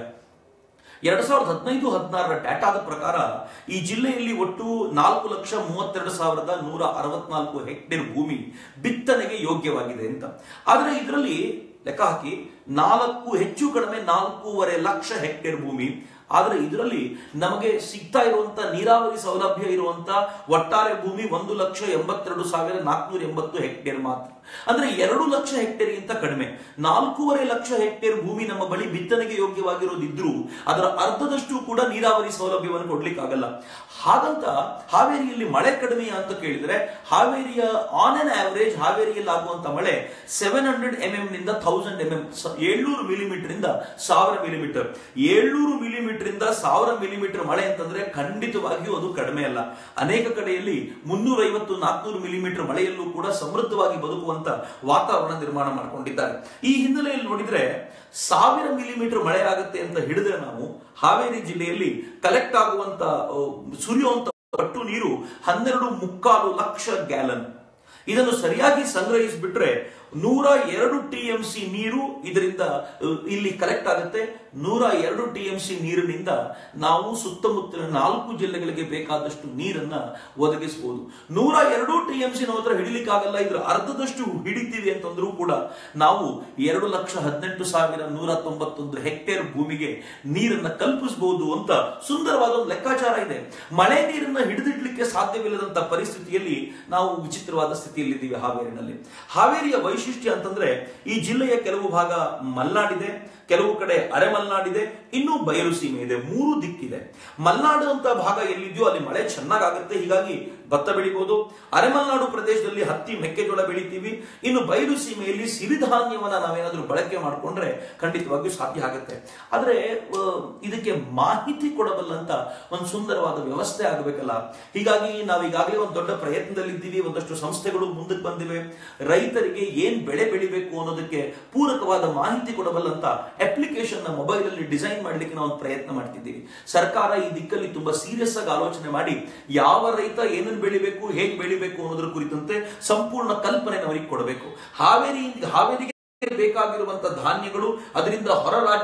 ಎರಡ್ ಸಾವಿರದ ಹದಿನೈದು ಹದಿನಾರರ ಡಾಟಾದ ಪ್ರಕಾರ ಈ ಜಿಲ್ಲೆಯಲ್ಲಿ ಒಟ್ಟು ನಾಲ್ಕು ಲಕ್ಷ ಮೂವತ್ತೆರಡು ಸಾವಿರದ ನೂರ ಅರವತ್ನಾಲ್ಕು ಹೆಕ್ಟೇರ್ ಭೂಮಿ ಬಿತ್ತನೆಗೆ ಯೋಗ್ಯವಾಗಿದೆ ಅಂತ ಆದ್ರೆ ಇದರಲ್ಲಿ ಲೆಕ್ಕ ಹಾಕಿ ನಾಲ್ಕು ಹೆಚ್ಚು ಕಡಿಮೆ ನಾಲ್ಕೂವರೆ ಲಕ್ಷ ಹೆಕ್ಟೇರ್ ಭೂಮಿ ಆದ್ರೆ ಇದರಲ್ಲಿ ನಮಗೆ ಸಿಗ್ತಾ ಇರುವಂತ ನೀರಾವರಿ ಸೌಲಭ್ಯ ಇರುವಂತ ಒಟ್ಟಾರೆ ಭೂಮಿ ಒಂದು ಲಕ್ಷ ಎಂಬತ್ತೆರಡು ಸಾವಿರ ನಾಲ್ಕುನೂರ ಎಂಬತ್ತು ಹೆಕ್ಟೇರ್ ಮಾತ್ರ ಅಂದ್ರೆ ಎರಡು ಲಕ್ಷ ಹೆಕ್ಟೇರ್ಗಿಂತ ಕಡಿಮೆ ನಾಲ್ಕೂವರೆ ಲಕ್ಷ ಹೆಕ್ಟೇರ್ ಭೂಮಿ ನಮ್ಮ ಬಳಿ ಬಿತ್ತನೆಗೆ ಯೋಗ್ಯವಾಗಿರೋದಿದ್ರು ಅದರ ಅರ್ಧದಷ್ಟು ಕೂಡ ನೀರಾವರಿ ಸೌಲಭ್ಯವನ್ನು ಕೊಡ್ಲಿಕ್ಕಾಗಲ್ಲ ಹಾಗಂತ ಹಾವೇರಿಯಲ್ಲಿ ಮಳೆ ಕಡಿಮೆ ಅಂತ ಕೇಳಿದ್ರೆ ಹಾವೇರಿಯ ಆನ್ ಅನ್ ಆವರೇಜ್ ಹಾವೇರಿಯಲ್ಲಿ ಆಗುವಂತ ಮಳೆ ಸೆವೆನ್ ಹಂಡ್ರೆಡ್ ಎಂ ಎಂ ನಿಂದ ಥೌಸಂಡ್ ಎಂ ಎಂ ಏಳ್ನೂರು ಮಿಲಿಮೀಟರ್ ಇಂದ ಸಾವಿರ ಮಿಲಿಮೀಟರ್ ಏಳ್ನೂರು ಮಿಲಿಮೀಟರ್ ಇಂದ ಸಾವಿರ ಮಿಲಿಮೀಟರ್ ಮಳೆ ಅಂತಂದ್ರೆ ಖಂಡಿತವಾಗಿಯೂ ಅದು ಕಡಿಮೆ ಅಲ್ಲ ಅನೇಕ ಕಡೆಯಲ್ಲಿ ಮುನ್ನೂರ ಐವತ್ತು ನಾಲ್ಕುನೂರು ಮಿಲಿಮೀಟರ್ ಮಳೆಯಲ್ಲೂ ಕೂಡ ಸಮೃದ್ಧವಾಗಿ ಬದುಕುವಂತ ವಾತಾವರಣ ನಿರ್ಮಾಣ ಮಾಡಿಕೊಂಡಿದ್ದಾರೆ ಈ ಹಿನ್ನೆಲೆಯಲ್ಲಿ ನೋಡಿದ್ರೆ ಸಾವಿರ ಮಿಲಿಮೀಟರ್ ಮಳೆ ಆಗುತ್ತೆ ಅಂತ ಹಿಡಿದ್ರೆ ನಾವು ಹಾವೇರಿ ಜಿಲ್ಲೆಯಲ್ಲಿ ಕಲೆಕ್ಟ್ ಆಗುವಂತ ಆ, ಸುರಿಯುವಂತ ಒಟ್ಟು ನೀರು ಹನ್ನೆರಡು ಮುಕ್ಕಾಲು ಲಕ್ಷ ಗ್ಯಾಲನ್ ಇದನ್ನು ಸರಿಯಾಗಿ ಸಂಗ್ರಹಿಸಿಬಿಟ್ರೆ ನೂರ ಎರಡು ಟಿ ಎಂ ಸಿ ನೀರು ಇದರಿಂದ ಅ, ಇಲ್ಲಿ ಕಲೆಕ್ಟ್ ಆಗುತ್ತೆ ನೂರ ಎರಡು ಟಿ ಎಂ ಸಿ ನೀರಿನಿಂದ ನಾವು ಸುತ್ತಮುತ್ತಲಿನ ನಾಲ್ಕು ಜಿಲ್ಲೆಗಳಿಗೆ ಬೇಕಾದಷ್ಟು ನೀರನ್ನ ಒದಗಿಸಬಹುದು ನೂರ ಎರಡು ಟಿ ಎಂ ಸಿ ನಾವು ಹತ್ರ ಹಿಡಿಲಿಕ್ಕಾಗಲ್ಲ ಇದ್ರ ಅರ್ಧದಷ್ಟು ಹಿಡಿತೀವಿ ಅಂತಂದ್ರೂ ಕೂಡ ನಾವು ಎರಡು ಲಕ್ಷ ಹದಿನೆಂಟು ಸಾವಿರ ನೂರ ತೊಂಬತ್ತೊಂದು ಹೆಕ್ಟೇರ್ ಭೂಮಿಗೆ ನೀರನ್ನ ಕಲ್ಪಿಸಬಹುದು ಅಂತ ಸುಂದರವಾದ ಒಂದು ಲೆಕ್ಕಾಚಾರ ಇದೆ ಮಳೆ ನೀರನ್ನ ಹಿಡಿದಿಡ್ಲಿಕ್ಕೆ ಸಾಧ್ಯವಿಲ್ಲದಂತ ಪರಿಸ್ಥಿತಿಯಲ್ಲಿ ನಾವು ವಿಚಿತ್ರವಾದ ಸ್ಥಿತಿಯಲ್ಲಿದ್ದೀವಿ ಹಾವೇರಿನಲ್ಲಿ ಹಾವೇರಿಯ ವೈಶಿಷ್ಟ್ಯ ಅಂತಂದ್ರೆ ಈ ಜಿಲ್ಲೆಯ ಕೆಲವು ಭಾಗ ಮಲ್ನಾಡಿದೆ ಕೆಲವು ಕಡೆ ಅರೆಮಲ್ನಾಡಿದೆ ಇನ್ನೂ ಬಯಲು ಸೀಮೆ ಇದೆ ಮೂರು ದಿಕ್ಕಿದೆ ಮಲ್ನಾಡು ಅಂತ ಭಾಗ ಎಲ್ಲಿದೆಯೋ ಅಲ್ಲಿ ಮಳೆ ಚೆನ್ನಾಗಾಗುತ್ತೆ ಹೀಗಾಗಿ ಭತ್ತ ಬೆಳಿಬಹುದು ಅರೆಮಲ್ನಾಡು ಪ್ರದೇಶದಲ್ಲಿ ಹತ್ತಿ ಮೆಕ್ಕೆಜೋಳ ಬೆಳಿತೀವಿ ಇನ್ನು ಬಯಲು ಸೀಮೆಯಲ್ಲಿ ಸಿರಿಧಾನ್ಯವನ್ನ ನಾವೇನಾದ್ರೂ ಬಳಕೆ ಮಾಡಿಕೊಂಡ್ರೆ ಖಂಡಿತವಾಗಿಯೂ ಸಾಧ್ಯ ಆಗುತ್ತೆ ಆದ್ರೆ ಆ, ಇದಕ್ಕೆ ಮಾಹಿತಿ ಕೊಡಬಲ್ಲಂತ ಒಂದು ಸುಂದರವಾದ ವ್ಯವಸ್ಥೆ ಆಗಬೇಕಲ್ಲ ಹೀಗಾಗಿ ನಾವೀಗಾಗಲೇ ಒಂದು ದೊಡ್ಡ ಪ್ರಯತ್ನದಲ್ಲಿದ್ದೀವಿ ಒಂದಷ್ಟು ಸಂಸ್ಥೆಗಳು ಮುಂದಕ್ಕೆ ಬಂದಿವೆ ರೈತರಿಗೆ ಏನ್ ಬೆಳೆ ಬೆಳಿಬೇಕು ಅನ್ನೋದಕ್ಕೆ ಪೂರಕವಾದ ಮಾಹಿತಿ ಕೊಡಬಲ್ಲಂತ ಅಪ್ಲಿಕೇಶನ್ ನ ಮೊಬೈಲ್ ಅಲ್ಲಿ ಡಿಸೈನ್ ಮಾಡ್ಲಿಕ್ಕೆ ನಾವು ಒಂದು ಪ್ರಯತ್ನ ಮಾಡ್ತಿದ್ದೀವಿ ಸರ್ಕಾರ ಈ ದಿಕ್ಕಲ್ಲಿ ತುಂಬಾ ಸೀರಿಯಸ್ ಆಗಿ ಆಲೋಚನೆ ಮಾಡಿ ಯಾವ ರೈತ ಏನನ್ನು ಬೆಳಿಬೇಕು ಹೇಗೆ ಬೆಳಿಬೇಕು ಅನ್ನೋದ್ರ ಕುರಿತಂತೆ ಸಂಪೂರ್ಣ ಕಲ್ಪನೆ ಅವರಿಗೆ ಕೊಡಬೇಕು ಹಾವೇರಿ ಹಾವೇರಿಗೆ ಬೇಕಾಗಿರುವಂತ ಧಾನ್ಯಗಳು ಅದರಿಂದ ಹೊರ ರಾಜ್ಯಕ್ಕೆ ಅಥವಾ ಹೊರ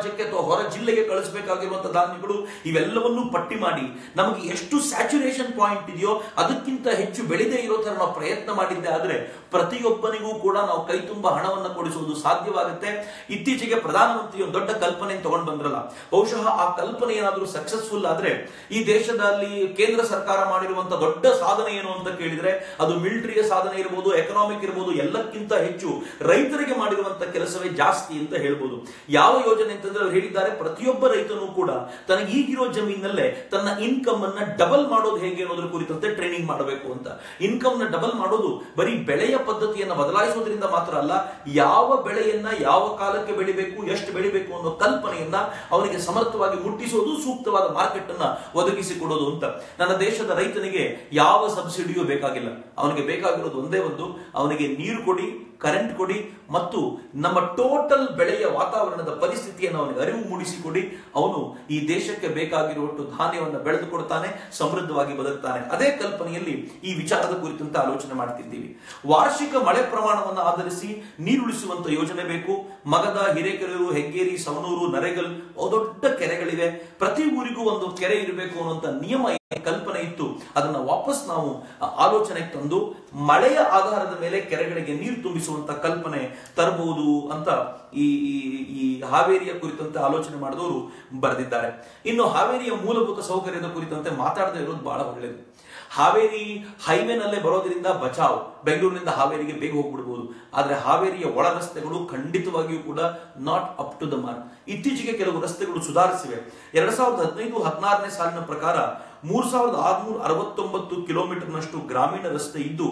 ಹೊರ ಜಿಲ್ಲೆಗೆ ಕಳಿಸಬೇಕಾಗಿರುವಂತಹ ಧಾನ್ಯಗಳು ಇವೆಲ್ಲವನ್ನೂ ಪಟ್ಟಿ ಮಾಡಿ ನಮಗೆ ಎಷ್ಟು ಸ್ಯಾಚುರೇಷನ್ ಪಾಯಿಂಟ್ ಇದೆಯೋ ಅದಕ್ಕಿಂತ ಹೆಚ್ಚು ಬೆಳೆದೇ ಇರೋ ತರ ನಾವು ಪ್ರಯತ್ನ ಮಾಡಿದ್ದೆ ಆದ್ರೆ ಪ್ರತಿಯೊಬ್ಬನಿಗೂ ಕೂಡ ನಾವು ಕೈ ತುಂಬ ಹಣವನ್ನು ಕೊಡಿಸುವುದು ಸಾಧ್ಯವಾಗುತ್ತೆ ಇತ್ತೀಚೆಗೆ ಪ್ರಧಾನಮಂತ್ರಿ ಒಂದು ದೊಡ್ಡ ಕಲ್ಪನೆ ತಗೊಂಡು ಬಂದ್ರಲ್ಲ ಬಹುಶಃ ಆ ಕಲ್ಪನೆ ಏನಾದರೂ ಸಕ್ಸಸ್ಫುಲ್ ಆದ್ರೆ ಈ ದೇಶದಲ್ಲಿ ಕೇಂದ್ರ ಸರ್ಕಾರ ಮಾಡಿರುವಂತ ದೊಡ್ಡ ಸಾಧನೆ ಏನು ಅಂತ ಕೇಳಿದ್ರೆ ಅದು ಮಿಲಿಟರಿಯ ಸಾಧನೆ ಇರಬಹುದು ಎಕನಾಮಿಕ್ ಇರಬಹುದು ಎಲ್ಲಕ್ಕಿಂತ ಹೆಚ್ಚು ರೈತರಿಗೆ ಮಾಡಿರುವಂತ ಕೆಲಸವೇ ಜಾಸ್ತಿ ಅಂತ ಹೇಳ್ಬೋದು ಯಾವ ಯೋಜನೆ ಅಂತಂದ್ರೆ ಅವ್ರು ಹೇಳಿದ್ದಾರೆ ಪ್ರತಿಯೊಬ್ಬ ರೈತನೂ ಕೂಡ ತನಗೆ ಈಗಿರೋ ಜಮೀನಲ್ಲೇ ತನ್ನ ಇನ್ಕಮ್ ಅನ್ನ ಡಬಲ್ ಮಾಡೋದು ಹೇಗೆ ಅನ್ನೋದ್ರ ಕುರಿತಂತೆ ಟ್ರೈನಿಂಗ್ ಮಾಡಬೇಕು ಅಂತ ಇನ್ಕಮ್ ನ ಡಬಲ್ ಮಾಡೋದು ಬರೀ ಬೆಳೆಯ ಪದ್ಧತಿಯನ್ನ ಬದಲಾಯಿಸೋದ್ರಿಂದ ಮಾತ್ರ ಅಲ್ಲ ಯಾವ ಬೆಳೆಯನ್ನ ಯಾವ ಕಾಲಕ್ಕೆ ಬೆಳಿಬೇಕು ಎಷ್ಟು ಬೆಳಿಬೇಕು ಅನ್ನೋ ಕಲ್ಪನೆಯನ್ನ ಅವನಿಗೆ ಸಮರ್ಥವಾಗಿ ಮುಟ್ಟಿಸೋದು ಸೂಕ್ತವಾದ ಮಾರ್ಕೆಟ್ ಅನ್ನ ಒದಗಿಸಿಕೊಡೋದು ಅಂತ ನನ್ನ ದೇಶದ ರೈತನಿಗೆ ಯಾವ ಸಬ್ಸಿಡಿಯೂ ಬೇಕಾಗಿಲ್ಲ ಅವನಿಗೆ ಬೇಕಾಗಿರೋದು ಒಂದೇ ಒಂದು ಅವನಿಗೆ ನೀರು ಕೊಡಿ ಕರೆಂಟ್ ಕೊಡಿ ಮತ್ತು ನಮ್ಮ ಟೋಟಲ್ ಬೆಳೆಯ ವಾತಾವರಣದ ಪರಿಸ್ಥಿತಿಯನ್ನು ಅವನಿಗೆ ಅರಿವು ಮೂಡಿಸಿಕೊಡಿ ಅವನು ಈ ದೇಶಕ್ಕೆ ಬೇಕಾಗಿರುವಷ್ಟು ಧಾನ್ಯವನ್ನು ಬೆಳೆದು ಕೊಡ್ತಾನೆ ಸಮೃದ್ಧವಾಗಿ ಬದುಕ್ತಾನೆ ಅದೇ ಕಲ್ಪನೆಯಲ್ಲಿ ಈ ವಿಚಾರದ ಕುರಿತಂತೆ ಆಲೋಚನೆ ಮಾಡ್ತಿದ್ದೀವಿ ವಾರ್ಷಿಕ ಮಳೆ ಪ್ರಮಾಣವನ್ನು ಆಧರಿಸಿ ನೀರುಳಿಸುವಂತ ಯೋಜನೆ ಬೇಕು ಮಗದ ಹಿರೇಕೆರೆಯೂರು ಹೆಗ್ಗೇರಿ ಸವನೂರು ನರೆಗಲ್ ದೊಡ್ಡ ಕೆರೆಗಳಿವೆ ಪ್ರತಿ ಊರಿಗೂ ಒಂದು ಕೆರೆ ಇರಬೇಕು ಅನ್ನುವಂತ ನಿಯಮ ಕಲ್ಪನೆ ಇತ್ತು ಅದನ್ನ ವಾಪಸ್ ನಾವು ಆಲೋಚನೆಗೆ ತಂದು ಮಳೆಯ ಆಧಾರದ ಮೇಲೆ ಕೆರೆಗಳಿಗೆ ನೀರು ತುಂಬಿಸುವಂತ ಕಲ್ಪನೆ ತರಬಹುದು ಅಂತ ಈ ಈ- ಈ ಹಾವೇರಿಯ ಕುರಿತಂತೆ ಆಲೋಚನೆ ಮಾಡಿದವರು ಬರೆದಿದ್ದಾರೆ ಇನ್ನು ಹಾವೇರಿಯ ಮೂಲಭೂತ ಸೌಕರ್ಯದ ಕುರಿತಂತೆ ಮಾತಾಡದೇ ಇರೋದು ಬಹಳ ಒಳ್ಳೆಯದು ಹಾವೇರಿ ಹೈವೇನಲ್ಲೇ ಬರೋದ್ರಿಂದ ಬಚಾವ್ ಬೆಂಗಳೂರಿನಿಂದ ಹಾವೇರಿಗೆ ಬೇಗ ಹೋಗ್ಬಿಡ್ಬೋದು ಆದ್ರೆ ಹಾವೇರಿಯ ಒಳ ರಸ್ತೆಗಳು ಖಂಡಿತವಾಗಿಯೂ ಕೂಡ not up to the mark ಇತ್ತೀಚೆಗೆ ಕೆಲವು ರಸ್ತೆಗಳು ಸುಧಾರಿಸಿವೆ ಎರಡ್ ಸಾವಿರದ ಹದಿನೈದು ಹದಿನಾರನೇ ಸಾಲಿನ ಪ್ರಕಾರ ಮೂರ್ ಸಾವಿರದ ಆರ್ನೂರ ಅರವತ್ತೊಂಬತ್ತು ಕಿಲೋಮೀಟರ್ನಷ್ಟು ಗ್ರಾಮೀಣ ರಸ್ತೆ ಇದ್ದು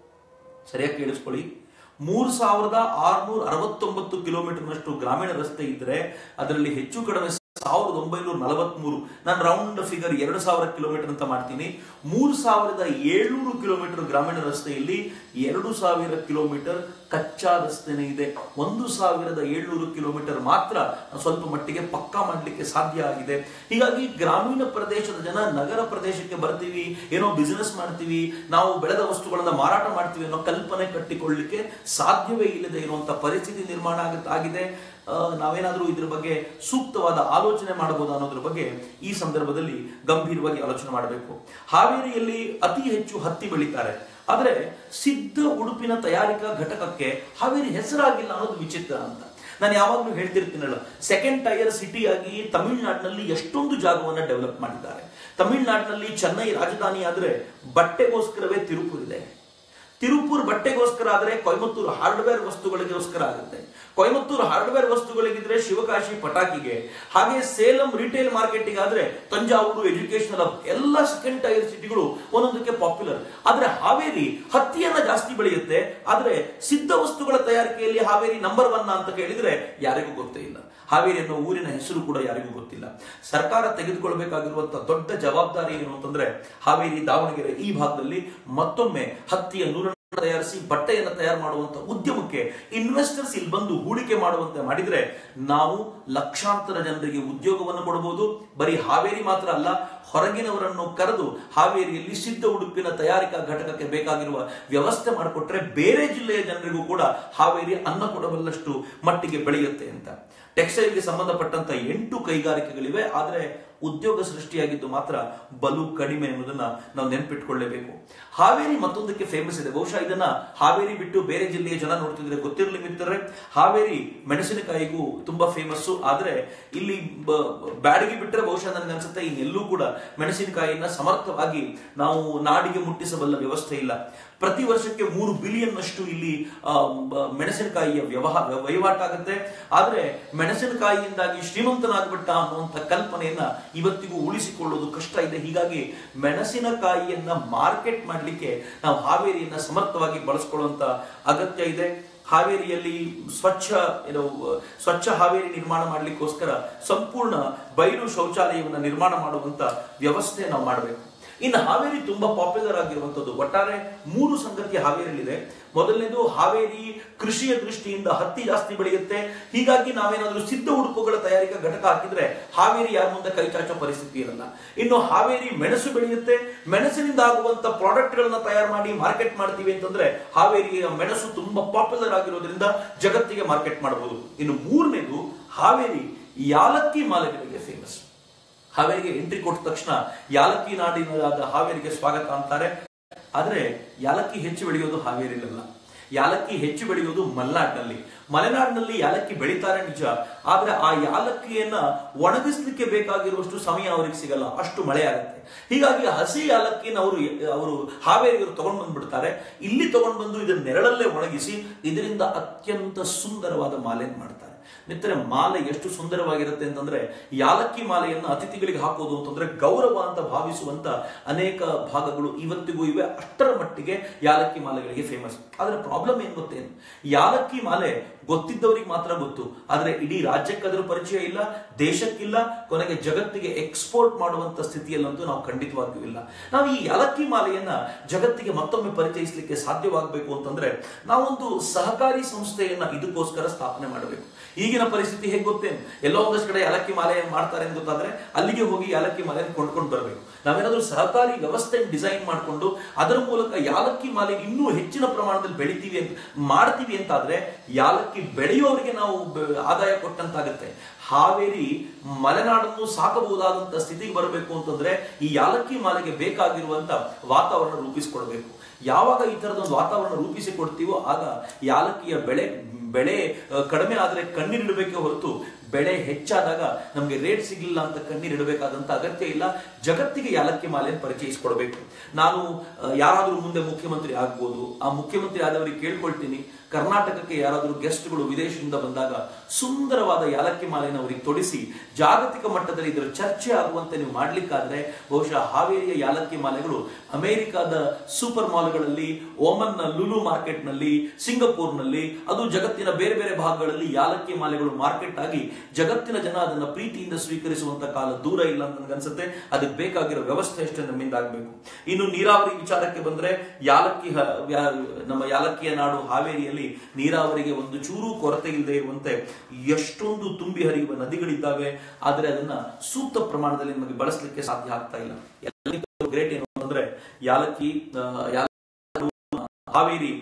ಸರಿಯಾಗಿ ಕೇಳಿಸ್ಕೊಳ್ಳಿ ಮೂರ್ ಸಾವಿರದ ಆರ್ನೂರ ಅರವತ್ತೊಂಬತ್ತು ಕಿಲೋಮೀಟರ್ನಷ್ಟು ಗ್ರಾಮೀಣ ರಸ್ತೆ ಇದ್ರೆ ಅದರಲ್ಲಿ ಹೆಚ್ಚು ಕಡಿಮೆ ಸಾವಿರದ ಒಂಬೈನೂರ ನಲವತ್ಮೂರು ನಾನು ರೌಂಡ್ ಫಿಗರ್ ಎರಡು ಸಾವಿರ ಕಿಲೋಮೀಟರ್ ಅಂತ ಮಾಡ್ತೀನಿ ಮೂರು ಸಾವಿರದ ಏಳ್ನೂರು ಕಿಲೋಮೀಟರ್ ಗ್ರಾಮೀಣ ರಸ್ತೆಯಲ್ಲಿ ಎರಡು ಸಾವಿರ ಕಿಲೋಮೀಟರ್ ಕಚ್ಚಾ ರಸ್ತೆನೇ ಇದೆ ಒಂದು ಸಾವಿರದ ಏಳ್ನೂರು ಕಿಲೋಮೀಟರ್ ಮಾತ್ರ ಸ್ವಲ್ಪ ಮಟ್ಟಿಗೆ ಪಕ್ಕಾ ಮಾಡಲಿಕ್ಕೆ ಸಾಧ್ಯ ಆಗಿದೆ ಹೀಗಾಗಿ ಗ್ರಾಮೀಣ ಪ್ರದೇಶದ ಜನ ನಗರ ಪ್ರದೇಶಕ್ಕೆ ಬರ್ತೀವಿ ಏನೋ ಬಿಸಿನೆಸ್ ಮಾಡ್ತೀವಿ ನಾವು ಬೆಳೆದ ವಸ್ತುಗಳನ್ನ ಮಾರಾಟ ಮಾಡ್ತೀವಿ ಅನ್ನೋ ಕಲ್ಪನೆ ಕಟ್ಟಿಕೊಳ್ಳಲಿಕ್ಕೆ ಸಾಧ್ಯವೇ ಇಲ್ಲದೆ ಇರುವಂತ ಪರಿಸ್ಥಿತಿ ನಿರ್ಮಾಣ ಆಗುತ್ತೆ ಆಗಿದೆ ಆ, ನಾವೇನಾದ್ರೂ ಇದ್ರ ಬಗ್ಗೆ ಸೂಕ್ತವಾದ ಆಲೋಚನೆ ಮಾಡಬಹುದು ಅನ್ನೋದ್ರ ಬಗ್ಗೆ ಈ ಸಂದರ್ಭದಲ್ಲಿ ಗಂಭೀರವಾಗಿ ಆಲೋಚನೆ ಮಾಡಬೇಕು ಹಾವೇರಿಯಲ್ಲಿ ಅತಿ ಹೆಚ್ಚು ಹತ್ತಿ ಬೆಳೀತಾರೆ ಆದ್ರೆ ಸಿದ್ಧ ಉಡುಪಿನ ತಯಾರಿಕಾ ಘಟಕಕ್ಕೆ ಹಾವೇರಿ ಹೆಸರಾಗಿಲ್ಲ ಅನ್ನೋದು ವಿಚಿತ್ರ ಅಂತ ನಾನು ಯಾವಾಗಲೂ ಹೇಳ್ತಿರ್ತೀನಲ್ಲ ಸೆಕೆಂಡ್ ಟೈರ್ ಸಿಟಿ ಆಗಿ ತಮಿಳುನಾಡಿನಲ್ಲಿ ಎಷ್ಟೊಂದು ಜಾಗವನ್ನ ಡೆವಲಪ್ ಮಾಡಿದ್ದಾರೆ ತಮಿಳುನಾಡಿನಲ್ಲಿ ಚೆನ್ನೈ ರಾಜಧಾನಿ ಆದ್ರೆ ಬಟ್ಟೆಗೋಸ್ಕರವೇ ತಿರುಪುರ್ ಇದೆ ತಿರುಪುರ್ ಬಟ್ಟೆಗೋಸ್ಕರ ಆದ್ರೆ ಕೊಯಮತ್ತೂರು ಹಾರ್ಡ್ವೇರ್ ವಸ್ತುಗಳಿಗೋಸ್ಕರ ಆಗುತ್ತೆ ಕೊಯಮತ್ತೂರು ಹಾರ್ಡ್ವೇರ್ ವಸ್ತುಗಳಿಗಿದ್ರೆ ಶಿವಕಾಶಿ ಪಟಾಕಿಗೆ ಹಾಗೆ ಸೇಲಂ ರಿಟೇಲ್ ಮಾರ್ಕೆಟಿಗೆ ಆದ್ರೆ ತಂಜಾವೂರು ಎಜುಕೇಶನಲ್ ಹಬ್ ಎಲ್ಲ ಸೆಕೆಂಡ್ ಟೈರ್ ಸಿಟಿಗಳು ಒಂದೊಂದಕ್ಕೆ ಪಾಪ್ಯುಲರ್ ಆದ್ರೆ ಹಾವೇರಿ ಹತ್ತಿಯನ್ನ ಜಾಸ್ತಿ ಬೆಳೆಯುತ್ತೆ ಆದ್ರೆ ಸಿದ್ಧ ವಸ್ತುಗಳ ತಯಾರಿಕೆಯಲ್ಲಿ ಹಾವೇರಿ ನಂಬರ್ ಒನ್ ಅಂತ ಕೇಳಿದ್ರೆ ಯಾರಿಗೂ ಗೊತ್ತೇ ಇಲ್ಲ ಹಾವೇರಿ ಅನ್ನೋ ಊರಿನ ಹೆಸರು ಕೂಡ ಯಾರಿಗೂ ಗೊತ್ತಿಲ್ಲ ಸರ್ಕಾರ ತೆಗೆದುಕೊಳ್ಬೇಕಾಗಿರುವಂತಹ ದೊಡ್ಡ ಜವಾಬ್ದಾರಿ ಏನು ಅಂತಂದ್ರೆ ಹಾವೇರಿ ದಾವಣಗೆರೆ ಈ ಭಾಗದಲ್ಲಿ ಮತ್ತೊಮ್ಮೆ ಹತ್ತಿಯ ನೂರನ್ನು ತಯಾರಿಸಿ ಬಟ್ಟೆಯನ್ನು ತಯಾರು ಮಾಡುವಂತ ಉದ್ಯಮಕ್ಕೆ ಇನ್ವೆಸ್ಟರ್ಸ್ ಇಲ್ಲಿ ಬಂದು ಹೂಡಿಕೆ ಮಾಡುವಂತೆ ಮಾಡಿದ್ರೆ ನಾವು ಲಕ್ಷಾಂತರ ಜನರಿಗೆ ಉದ್ಯೋಗವನ್ನು ಕೊಡಬಹುದು ಬರೀ ಹಾವೇರಿ ಮಾತ್ರ ಅಲ್ಲ ಹೊರಗಿನವರನ್ನು ಕರೆದು ಹಾವೇರಿಯಲ್ಲಿ ಸಿದ್ಧ ಉಡುಪಿನ ತಯಾರಿಕಾ ಘಟಕಕ್ಕೆ ಬೇಕಾಗಿರುವ ವ್ಯವಸ್ಥೆ ಮಾಡಿಕೊಟ್ರೆ ಬೇರೆ ಜಿಲ್ಲೆಯ ಜನರಿಗೂ ಕೂಡ ಹಾವೇರಿ ಅನ್ನ ಕೊಡಬಲ್ಲಷ್ಟು ಮಟ್ಟಿಗೆ ಬೆಳೆಯುತ್ತೆ ಅಂತ ಟೆಕ್ಸ್ಟೈಲ್ಗೆ ಸಂಬಂಧಪಟ್ಟಂತ ಎಂಟು ಕೈಗಾರಿಕೆಗಳಿವೆ ಆದ್ರೆ ಉದ್ಯೋಗ ಸೃಷ್ಟಿಯಾಗಿದ್ದು ಮಾತ್ರ ಬಲು ಕಡಿಮೆ ಎನ್ನುವುದನ್ನ ನಾವು ನೆನ್ಪಿಟ್ಕೊಳ್ಳೇಬೇಕು ಹಾವೇರಿ ಮತ್ತೊಂದಕ್ಕೆ ಫೇಮಸ್ ಇದೆ ಬಹುಶಃ ಇದನ್ನ ಹಾವೇರಿ ಬಿಟ್ಟು ಬೇರೆ ಜಿಲ್ಲೆಯ ಜನ ನೋಡ್ತಿದ್ರೆ ಗೊತ್ತಿರಲಿ ಮಿತ್ರರೆ ಹಾವೇರಿ ಮೆಣಸಿನಕಾಯಿಗೂ ತುಂಬಾ ಫೇಮಸ್ ಆದ್ರೆ ಇಲ್ಲಿ ಬ- ಬ್ಯಾಡಗಿ ಬಿಟ್ಟರೆ ಬಹುಶಃ ನನಗೆ ಅನ್ಸುತ್ತೆ ಇನ್ನೆಲ್ಲೂ ಕೂಡ ಮೆಣಸಿನಕಾಯಿಯನ್ನ ಸಮರ್ಥವಾಗಿ ನಾವು ನಾಡಿಗೆ ಮುಟ್ಟಿಸಬಲ್ಲ ವ್ಯವಸ್ಥೆ ಇಲ್ಲ ಪ್ರತಿ ವರ್ಷಕ್ಕೆ ಮೂರು ಬಿಲಿಯನ್ ಅಷ್ಟು ಇಲ್ಲಿ ಆ, ಬ- ಮೆಣಸಿನಕಾಯಿಯ ವ್ಯವಹಾರ ವಹಿವಾಟಾಗುತ್ತೆ ಆದ್ರೆ ಮೆಣಸಿನಕಾಯಿಯಿಂದಾಗಿ ಶ್ರೀಮಂತನಾಗ್ಬಿಟ್ಟ ಅನ್ನುವಂಥ ಕಲ್ಪನೆಯನ್ನ ಇವತ್ತಿಗೂ ಉಳಿಸಿಕೊಳ್ಳೋದು ಕಷ್ಟ ಇದೆ ಹೀಗಾಗಿ ಮೆಣಸಿನಕಾಯಿಯನ್ನ ಮಾರ್ಕೆಟ್ ಮಾಡಲಿಕ್ಕೆ ನಾವು ಹಾವೇರಿಯನ್ನ ಸಮರ್ಥವಾಗಿ ಬಳಸ್ಕೊಳ್ಳುವಂತ ಅಗತ್ಯ ಇದೆ ಹಾವೇರಿಯಲ್ಲಿ ಸ್ವಚ್ಛ ಏನು ಸ್ವಚ್ಛ ಹಾವೇರಿ ನಿರ್ಮಾಣ ಮಾಡಲಿಕ್ಕೋಸ್ಕರ ಸಂಪೂರ್ಣ ಬಯಲು ಶೌಚಾಲಯವನ್ನು ನಿರ್ಮಾಣ ಮಾಡುವಂತ ವ್ಯವಸ್ಥೆ ನಾವು ಮಾಡಬೇಕು ಇನ್ನು ಹಾವೇರಿ ತುಂಬಾ ಪಾಪ್ಯುಲರ್ ಆಗಿರುವಂತದ್ದು ಒಟ್ಟಾರೆ ಮೂರು ಸಂಗತಿ ಹಾವೇರಿಯಲ್ಲಿದೆ ಮೊದಲನೇದು ಹಾವೇರಿ ಕೃಷಿಯ ದೃಷ್ಟಿಯಿಂದ ಹತ್ತಿ ಜಾಸ್ತಿ ಬೆಳೆಯುತ್ತೆ ಹೀಗಾಗಿ ನಾವೇನಾದ್ರೂ ಸಿದ್ಧ ಉಡುಪುಗಳ ತಯಾರಿಕಾ ಘಟಕ ಹಾಕಿದ್ರೆ ಹಾವೇರಿ ಯಾರ ಮುಂದೆ ಕೈ ಚಾಚೋ ಪರಿಸ್ಥಿತಿ ಇರಲ್ಲ ಇನ್ನು ಹಾವೇರಿ ಮೆಣಸು ಬೆಳೆಯುತ್ತೆ ಮೆಣಸಿನಿಂದ ಆಗುವಂತ ಪ್ರಾಡಕ್ಟ್ ಗಳನ್ನ ತಯಾರು ಮಾಡಿ ಮಾರ್ಕೆಟ್ ಮಾಡ್ತೀವಿ ಅಂತಂದ್ರೆ ಹಾವೇರಿಯ ಮೆಣಸು ತುಂಬಾ ಪಾಪ್ಯುಲರ್ ಆಗಿರೋದ್ರಿಂದ ಜಗತ್ತಿಗೆ ಮಾರ್ಕೆಟ್ ಮಾಡಬಹುದು ಇನ್ನು ಮೂರನೇದು ಹಾವೇರಿ ಯಾಲಕ್ಕಿ ಮಾಲೆಗಳಿಗೆ ಫೇಮಸ್ ಹಾವೇರಿಗೆ ಎಂಟ್ರಿ ಕೊಟ್ಟ ತಕ್ಷಣ ಯಾಲಕ್ಕಿ ನಾಡಿನಾದ ಹಾವೇರಿಗೆ ಸ್ವಾಗತ ಅಂತಾರೆ ಆದ್ರೆ ಯಾಲಕ್ಕಿ ಹೆಚ್ಚು ಬೆಳೆಯೋದು ಹಾವೇರಿಲಲ್ಲ ಯಾಲಕ್ಕಿ ಹೆಚ್ಚು ಬೆಳೆಯೋದು ಮಲೆನಾಡಿನಲ್ಲಿ ಮಲೆನಾಡಿನಲ್ಲಿ ಯಾಲಕ್ಕಿ ಬೆಳೀತಾರೆ ನಿಜ ಆದ್ರೆ ಆ ಯಾಲಕ್ಕಿಯನ್ನ ಒಣಗಿಸ್ಲಿಕ್ಕೆ ಬೇಕಾಗಿರುವಷ್ಟು ಸಮಯ ಅವರಿಗೆ ಸಿಗಲ್ಲ ಅಷ್ಟು ಮಳೆ ಆಗುತ್ತೆ ಹೀಗಾಗಿ ಹಸಿ ಯಾಲಕ್ಕಿನ ಅವರು ಅವರು ಹಾವೇರಿಯವರು ತಗೊಂಡು ಬಂದ್ಬಿಡ್ತಾರೆ ಇಲ್ಲಿ ತಗೊಂಡು ಬಂದು ಇದನ್ನ ನೆರಳಲ್ಲೇ ಒಣಗಿಸಿ ಇದರಿಂದ ಅತ್ಯಂತ ಸುಂದರವಾದ ಮಾಲೆಯನ್ನು ಮಾಡ್ತಾರೆ ಮಿತ್ರರೆ ಮಾಲೆ ಎಷ್ಟು ಸುಂದರವಾಗಿರುತ್ತೆ ಅಂತಂದ್ರೆ ಯಾಲಕ್ಕಿ ಮಾಲೆಯನ್ನು ಅತಿಥಿಗಳಿಗೆ ಹಾಕೋದು ಅಂತಂದ್ರೆ ಗೌರವ ಅಂತ ಭಾವಿಸುವಂತ ಅನೇಕ ಭಾಗಗಳು ಇವತ್ತಿಗೂ ಇವೆ ಅಷ್ಟರ ಮಟ್ಟಿಗೆ ಯಾಲಕ್ಕಿ ಮಾಲೆಗಳಿಗೆ ಫೇಮಸ್ ಆದ್ರೆ ಪ್ರಾಬ್ಲಮ್ ಏನ್ ಗೊತ್ತೇನು ಯಾಲಕ್ಕಿ ಮಾಲೆ ಗೊತ್ತಿದ್ದವರಿಗೆ ಮಾತ್ರ ಗೊತ್ತು ಆದ್ರೆ ಇಡೀ ರಾಜ್ಯಕ್ಕೆ ಅದರ ಪರಿಚಯ ಇಲ್ಲ ದೇಶಕ್ಕಿಲ್ಲ ಕೊನೆಗೆ ಜಗತ್ತಿಗೆ ಎಕ್ಸ್ಪೋರ್ಟ್ ಮಾಡುವಂತ ಸ್ಥಿತಿಯಲ್ಲಂತೂ ನಾವು ಖಂಡಿತವಾಗಿಯೂ ಇಲ್ಲ ನಾವು ಈ ಯಾಲಕ್ಕಿ ಮಾಲೆಯನ್ನ ಜಗತ್ತಿಗೆ ಮತ್ತೊಮ್ಮೆ ಪರಿಚಯಿಸಲಿಕ್ಕೆ ಸಾಧ್ಯವಾಗಬೇಕು ಅಂತಂದ್ರೆ ನಾವೊಂದು ಸಹಕಾರಿ ಸಂಸ್ಥೆಯನ್ನ ಇದಕ್ಕೋಸ್ಕರ ಸ್ಥಾಪನೆ ಮಾಡಬೇಕು ಈಗಿನ ಪರಿಸ್ಥಿತಿ ಹೇಗೆ ಗೊತ್ತೇನು ಎಲ್ಲೋ ಒಂದಷ್ಟು ಕಡೆ ಯಾಲಕ್ಕಿ ಮಾಲೆ ಮಾಡ್ತಾರೆ ಅಂತ ಗೊತ್ತಾದ್ರೆ ಅಲ್ಲಿಗೆ ಹೋಗಿ ಯಾಲಕ್ಕಿ ಮಾಲೆಯನ್ನು ಕೊಂಡ್ಕೊಂಡು ಬರಬೇಕು ನಾವೇನಾದ್ರೂ ಸಹಕಾರಿ ವ್ಯವಸ್ಥೆ ಡಿಸೈನ್ ಮಾಡಿಕೊಂಡು ಅದರ ಮೂಲಕ ಯಾಲಕ್ಕಿ ಮಾಲೆ ಇನ್ನೂ ಹೆಚ್ಚಿನ ಪ್ರಮಾಣದಲ್ಲಿ ಬೆಳಿತೀವಿ ಅಂತ ಮಾಡ್ತೀವಿ ಅಂತಾದ್ರೆ ಯಾಲಕ್ಕಿ ಬೆಳೆಯೋರಿಗೆ ನಾವು ಬ- ಆದಾಯ ಕೊಟ್ಟಂತಾಗುತ್ತೆ ಹಾವೇರಿ ಮಲೆನಾಡನ್ನು ಸಾಕಬಹುದಾದಂತ ಸ್ಥಿತಿಗೆ ಬರಬೇಕು ಅಂತಂದ್ರೆ ಈ ಯಾಲಕ್ಕಿ ಮಾಲೆಗೆ ಬೇಕಾಗಿರುವಂತ ವಾತಾವರಣ ರೂಪಿಸಿಕೊಡ್ಬೇಕು ಯಾವಾಗ ಈ ತರದ ಒಂದು ವಾತಾವರಣ ರೂಪಿಸಿ ಕೊಡ್ತೀವೋ ಆಗ ಯಾಲಕ್ಕಿಯ ಬೆಳೆ ಬೆಳೆ ಆ, ಕಡಿಮೆ ಆದ್ರೆ ಕಣ್ಣೀರಿಡಬೇಕೆ ಹೊರತು ಬೆಳೆ ಹೆಚ್ಚಾದಾಗ ನಮಗೆ ರೇಟ್ ಸಿಗಲಿಲ್ಲ ಅಂತ ಕಣ್ಣೀರಿಡಬೇಕಾದಂತ ಅಗತ್ಯ ಇಲ್ಲ ಜಗತ್ತಿಗೆ ಯಾಲಕ್ಕಿ ಮಾಲೆಯನ್ನು ಪರಿಚಯಿಸಿಕೊಡ್ಬೇಕು ನಾನು ಆ, ಯಾರಾದ್ರೂ ಮುಂದೆ ಮುಖ್ಯಮಂತ್ರಿ ಆಗ್ಬೋದು ಆ ಮುಖ್ಯಮಂತ್ರಿ ಆದವರಿಗೆ ಕೇಳ್ಕೊಳ್ತೀನಿ ಕರ್ನಾಟಕಕ್ಕೆ ಯಾರಾದರೂ ಗೆಸ್ಟ್ಗಳು ವಿದೇಶದಿಂದ ಬಂದಾಗ ಸುಂದರವಾದ ಯಾಲಕ್ಕಿ ಮಾಲೆಯನ್ನು ಅವರಿಗೆ ತೊಡಿಸಿ ಜಾಗತಿಕ ಮಟ್ಟದಲ್ಲಿ ಇದರ ಚರ್ಚೆ ಆಗುವಂತೆ ನೀವು ಮಾಡ್ಲಿಕ್ಕಾದ್ರೆ ಬಹುಶಃ ಹಾವೇರಿಯ ಯಾಲಕ್ಕಿ ಮಾಲೆಗಳು ಅಮೆರಿಕಾದ ಸೂಪರ್ ಮಾಲ್ಗಳಲ್ಲಿ ಓಮನ್ನ ಲುಲು ಮಾರ್ಕೆಟ್ನಲ್ಲಿ ಸಿಂಗಪೂರ್ನಲ್ಲಿ ಅದು ಜಗತ್ತಿನ ಬೇರೆ ಬೇರೆ ಭಾಗಗಳಲ್ಲಿ ಯಾಲಕ್ಕಿ ಮಾಲೆಗಳು ಮಾರ್ಕೆಟ್ ಆಗಿ ಜಗತ್ತಿನ ಜನ ಅದನ್ನ ಪ್ರೀತಿಯಿಂದ ಸ್ವೀಕರಿಸುವಂತ ಕಾಲ ದೂರ ಇಲ್ಲ ಅಂತ ನನಗನ್ಸುತ್ತೆ ಅದಕ್ಕೆ ಬೇಕಾಗಿರೋ ವ್ಯವಸ್ಥೆ ಅಷ್ಟೇ ನಮ್ಮಿಂದ ಆಗಬೇಕು ಇನ್ನು ನೀರಾವರಿ ವಿಚಾರಕ್ಕೆ ಬಂದ್ರೆ ಯಾಲಕ್ಕಿ ಹ- ಯಾ- ನಮ್ಮ ಯಾಲಕ್ಕಿಯ ನಾಡು ಹಾವೇರಿಯಲ್ಲಿ ನೀರಾವರಿಗೆ ಒಂದು ಚೂರು ಕೊರತೆ ಇಲ್ಲದೆ ಇರುವಂತೆ ಎಷ್ಟೊಂದು ತುಂಬಿ ಹರಿಯುವ ನದಿಗಳಿದ್ದಾವೆ ಆದರೆ ಅದನ್ನ ಸೂಕ್ತ ಪ್ರಮಾಣದಲ್ಲಿ ನಮಗೆ ಬಳಸಲಿಕ್ಕೆ ಸಾಧ್ಯ ಆಗ್ತಾ ಇಲ್ಲ ಗ್ರೇಟ್ ಏನು ಅಂದ್ರೆ ಯಾಲಕ್ಕಿ ಆ, ಯಾಲಕ್ಕಿ ಹಾವೇರಿ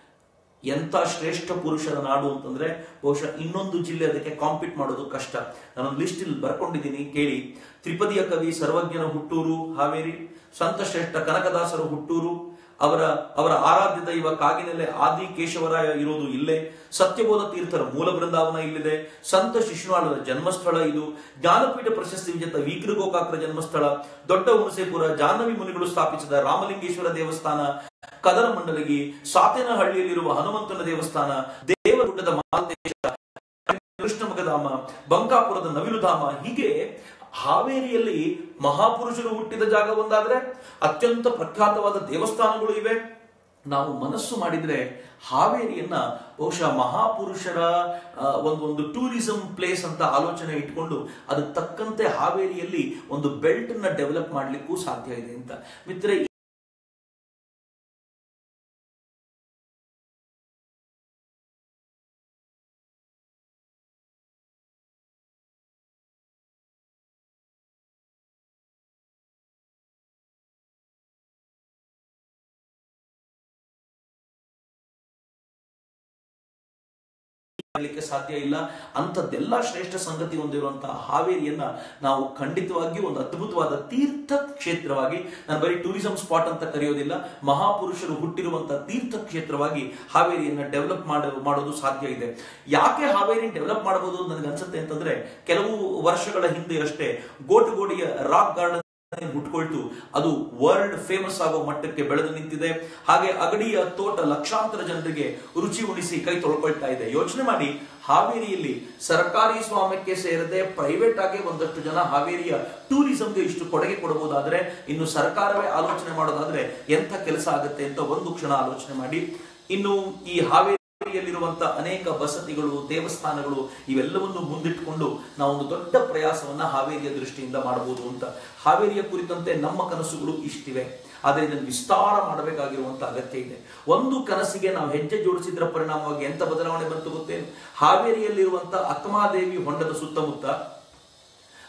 ಎಂತ ಶ್ರೇಷ್ಠ ಪುರುಷರ ನಾಡು ಅಂತಂದ್ರೆ ಬಹುಶಃ ಇನ್ನೊಂದು ಜಿಲ್ಲೆ ಅದಕ್ಕೆ ಕಾಂಪೀಟ್ ಮಾಡೋದು ಕಷ್ಟ ನಾನೊಂದು ಲಿಸ್ಟ್ ಇಲ್ಲಿ ಬರ್ಕೊಂಡಿದ್ದೀನಿ ಕೇಳಿ ತ್ರಿಪದಿಯ ಕವಿ ಸರ್ವಜ್ಞನ ಹುಟ್ಟೂರು ಹಾವೇರಿ ಸಂತ ಶ್ರೇಷ್ಠ ಕನಕದಾಸರ ಹುಟ್ಟೂರು ಅವರ ಅವರ ಆರಾಧ್ಯ ದೈವ ಕಾಗಿನೆಲೆ ಆದಿ ಕೇಶವರಾಯ ಇರೋದು ಇಲ್ಲೇ ಸತ್ಯಬೋಧ ತೀರ್ಥರ ಮೂಲ ಬೃಂದಾವನ ಇಲ್ಲಿದೆ ಸಂತ ಶಿಶುನಾಳರ ಜನ್ಮಸ್ಥಳ ಇದು ಜ್ಞಾನಪೀಠ ಪ್ರಶಸ್ತಿ ವಿಜೇತ ವೀಕ್ರ ಗೋಕಾಕರ ಜನ್ಮಸ್ಥಳ ದೊಡ್ಡ ಹುಣಸೇಪುರ ಜಾಹ್ನವಿ ಮುನಿಗಳು ಸ್ಥಾಪಿಸಿದ ರಾಮಲಿಂಗೇಶ್ವರ ದೇವಸ್ಥಾನ ಕದರ ಮಂಡಲಗಿ ಸಾತೇನಹಳ್ಳಿಯಲ್ಲಿರುವ ಹನುಮಂತನ ದೇವಸ್ಥಾನ ದೇವಗುಡ್ಡದ ಮಾಲತೇಶ ಕೃಷ್ಣಮಗಧಾಮ ಬಂಕಾಪುರದ ನವಿಲುಧಾಮ ಹೀಗೆ ಹಾವೇರಿಯಲ್ಲಿ ಮಹಾಪುರುಷರು ಹುಟ್ಟಿದ ಜಾಗ ಒಂದಾದ್ರೆ ಅತ್ಯಂತ ಪ್ರಖ್ಯಾತವಾದ ದೇವಸ್ಥಾನಗಳು ಇವೆ ನಾವು ಮನಸ್ಸು ಮಾಡಿದ್ರೆ ಹಾವೇರಿಯನ್ನ ಬಹುಶಃ ಮಹಾಪುರುಷರ ಆ, ಒಂದು ಒಂದು ಟೂರಿಸಂ ಪ್ಲೇಸ್ ಅಂತ ಆಲೋಚನೆ ಇಟ್ಕೊಂಡು ಅದಕ್ಕೆ ತಕ್ಕಂತೆ ಹಾವೇರಿಯಲ್ಲಿ ಒಂದು ಬೆಲ್ಟ್ ನ ಡೆವಲಪ್ ಮಾಡ್ಲಿಕ್ಕೂ ಸಾಧ್ಯ ಇದೆ ಅಂತ ಮಿತ್ರ ಮಾಡಲಿಕ್ಕೆ ಸಾಧ್ಯ ಇಲ್ಲ ಅಂಥದ್ದೆಲ್ಲ ಶ್ರೇಷ್ಠ ಸಂಗತಿ ಹೊಂದಿರುವಂತಹ ಹಾವೇರಿಯನ್ನ ನಾವು ಖಂಡಿತವಾಗಿಯೂ ಒಂದು ಅದ್ಭುತವಾದ ತೀರ್ಥ ಕ್ಷೇತ್ರವಾಗಿ ನಾನು ಬರೀ ಟೂರಿಸಂ ಸ್ಪಾಟ್ ಅಂತ ಕರೆಯೋದಿಲ್ಲ ಮಹಾಪುರುಷರು ಹುಟ್ಟಿರುವಂತಹ ತೀರ್ಥ ಕ್ಷೇತ್ರವಾಗಿ ಹಾವೇರಿಯನ್ನ ಡೆವಲಪ್ ಮಾಡ ಮಾಡೋದು ಸಾಧ್ಯ ಇದೆ ಯಾಕೆ ಹಾವೇರಿ ಡೆವಲಪ್ ಮಾಡಬಹುದು ಅಂತ ನನಗೆ ಅನ್ಸುತ್ತೆ ಅಂತಂದ್ರೆ ಕೆಲವು ವರ್ಷಗಳ ಹಿಂದೆ ಅಷ್ಟೇ ಗೋಟುಗೋಡಿಯ ರಾಕ್ ಗಾರ್ಡನ್ ಹುಟ್ಕೊಳ್ತು ಅದು ವರ್ಲ್ಡ್ ಫೇಮಸ್ ಆಗೋ ಮಟ್ಟಕ್ಕೆ ಬೆಳೆದು ನಿಂತಿದೆ ಹಾಗೆ ಅಗಡಿಯ ತೋಟ ಲಕ್ಷಾಂತರ ಜನರಿಗೆ ರುಚಿ ಉಣಿಸಿ ಕೈ ತೊಳ್ಕೊಳ್ತಾ ಇದೆ ಯೋಚನೆ ಮಾಡಿ ಹಾವೇರಿಯಲ್ಲಿ ಸರ್ಕಾರಿ ಸ್ವಾಮ್ಯಕ್ಕೆ ಸೇರದೆ ಪ್ರೈವೇಟ್ ಆಗಿ ಒಂದಷ್ಟು ಜನ ಹಾವೇರಿಯ ಟೂರಿಸಂಗೆ ಇಷ್ಟು ಕೊಡುಗೆ ಕೊಡಬಹುದಾದ್ರೆ ಇನ್ನು ಸರ್ಕಾರವೇ ಆಲೋಚನೆ ಮಾಡೋದಾದ್ರೆ ಎಂಥ ಕೆಲಸ ಆಗುತ್ತೆ ಅಂತ ಒಂದು ಕ್ಷಣ ಆಲೋಚನೆ ಮಾಡಿ ಇನ್ನು ಈ ಹಾವೇರಿ ಹಾವೇರಿಯಲ್ಲಿರುವಂತಹ ಅನೇಕ ಬಸತಿಗಳು ದೇವಸ್ಥಾನಗಳು ಇವೆಲ್ಲವನ್ನು ಮುಂದಿಟ್ಟುಕೊಂಡು ನಾವು ಒಂದು ದೊಡ್ಡ ಪ್ರಯಾಸವನ್ನ ಹಾವೇರಿಯ ದೃಷ್ಟಿಯಿಂದ ಮಾಡಬಹುದು ಅಂತ ಹಾವೇರಿಯ ಕುರಿತಂತೆ ನಮ್ಮ ಕನಸುಗಳು ಇಷ್ಟಿವೆ ಆದರೆ ಇದನ್ನು ವಿಸ್ತಾರ ಮಾಡಬೇಕಾಗಿರುವಂತ ಅಗತ್ಯ ಇದೆ ಒಂದು ಕನಸಿಗೆ ನಾವು ಹೆಜ್ಜೆ ಜೋಡಿಸಿದ್ರ ಪರಿಣಾಮವಾಗಿ ಎಂತ ಬದಲಾವಣೆ ಬಂತು ಗೊತ್ತೇನು ಹಾವೇರಿಯಲ್ಲಿರುವಂತಹ ಅಕ್ಕಮಾದೇವಿ ಹೊಂಡದ ಸುತ್ತಮುತ್ತ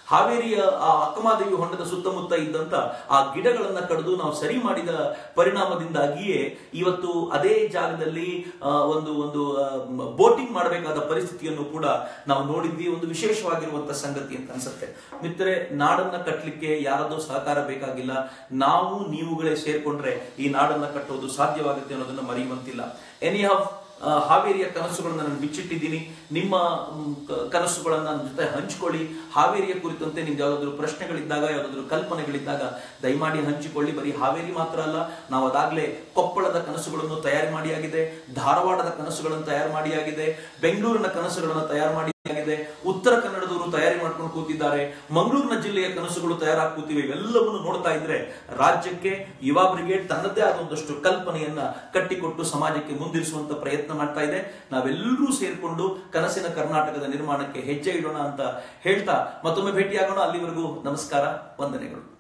ಹಾವೇರಿಯ ಆ ಅಕ್ಕಮಾದೇವಿ ಹೊಂಡದ ಸುತ್ತಮುತ್ತ ಇದ್ದಂತ ಆ ಗಿಡಗಳನ್ನ ಕಡಿದು ನಾವು ಸರಿ ಮಾಡಿದ ಪರಿಣಾಮದಿಂದಾಗಿಯೇ ಇವತ್ತು ಅದೇ ಜಾಗದಲ್ಲಿ ಆ, ಒಂದು ಒಂದು ಬೋಟಿಂಗ್ ಮಾಡಬೇಕಾದ ಪರಿಸ್ಥಿತಿಯನ್ನು ಕೂಡ ನಾವು ನೋಡಿದ್ವಿ ಒಂದು ವಿಶೇಷವಾಗಿರುವಂತ ಸಂಗತಿ ಅಂತ ಅನ್ಸುತ್ತೆ ಮಿತ್ರರೆ ನಾಡನ್ನ ಕಟ್ಟಲಿಕ್ಕೆ ಯಾರದೋ ಸಹಕಾರ ಬೇಕಾಗಿಲ್ಲ ನಾವು ನೀವುಗಳೇ ಸೇರ್ಕೊಂಡ್ರೆ ಈ ನಾಡನ್ನ ಕಟ್ಟೋದು ಸಾಧ್ಯವಾಗುತ್ತೆ ಅನ್ನೋದನ್ನ ಮರೆಯುವಂತಿಲ್ಲ ಎನಿ ಹಾವ್ ಆ, ಹಾವೇರಿಯ ಕನಸುಗಳನ್ನ ನಾನು ಬಿಚ್ಚಿಟ್ಟಿದ್ದೀನಿ ನಿಮ್ಮ ಮ್, ಕ- ಕನಸುಗಳನ್ನ ನನ್ನ ಜೊತೆ ಹಂಚಿಕೊಳ್ಳಿ ಹಾವೇರಿಯ ಕುರಿತಂತೆ ನಿಮ್ಗೆ ಯಾವ್ದಾದ್ರು ಪ್ರಶ್ನೆಗಳಿದ್ದಾಗ ಯಾವ್ದಾದ್ರು ಕಲ್ಪನೆಗಳಿದ್ದಾಗ ದಯಮಾಡಿ ಹಂಚಿಕೊಳ್ಳಿ ಬರೀ ಹಾವೇರಿ ಮಾತ್ರ ಅಲ್ಲ ನಾವು ಅದಾಗ್ಲೇ ಕೊಪ್ಪಳದ ಕನಸುಗಳನ್ನು ತಯಾರು ಮಾಡಿಯಾಗಿದೆ ಧಾರವಾಡದ ಕನಸುಗಳನ್ನು ತಯಾರು ಮಾಡಿಯಾಗಿದೆ ಬೆಂಗಳೂರಿನ ಕನಸುಗಳನ್ನು ತಯಾರು ಮಾಡಿ ಆಗಿದೆ ಉತ್ತರ ಕನ್ನಡದವರು ತಯಾರಿ ಮಾಡ್ಕೊಂಡು ಕೂತಿದ್ದಾರೆ ಮಂಗಳೂರಿನ ಜಿಲ್ಲೆಯ ಕನಸುಗಳು ತಯಾರಾಗಿ ಕೂತಿವೆ ಇವೆಲ್ಲವನ್ನು ನೋಡ್ತಾ ಇದ್ರೆ ರಾಜ್ಯಕ್ಕೆ ಯುವ ಬ್ರಿಗೇಡ್ ತನ್ನದೇ ಆದ ಒಂದಷ್ಟು ಕಲ್ಪನೆಯನ್ನ ಕಟ್ಟಿಕೊಟ್ಟು ಸಮಾಜಕ್ಕೆ ಮುಂದಿರಿಸುವಂತ ಪ್ರಯತ್ನ ಮಾಡ್ತಾ ಇದೆ ನಾವೆಲ್ಲರೂ ಸೇರ್ಕೊಂಡು ಕನಸಿನ ಕರ್ನಾಟಕದ ನಿರ್ಮಾಣಕ್ಕೆ ಹೆಜ್ಜೆ ಇಡೋಣ ಅಂತ ಹೇಳ್ತಾ ಮತ್ತೊಮ್ಮೆ ಭೇಟಿಯಾಗೋಣ ಅಲ್ಲಿವರೆಗೂ ನಮಸ್ಕಾರ ವಂದನೆಗಳು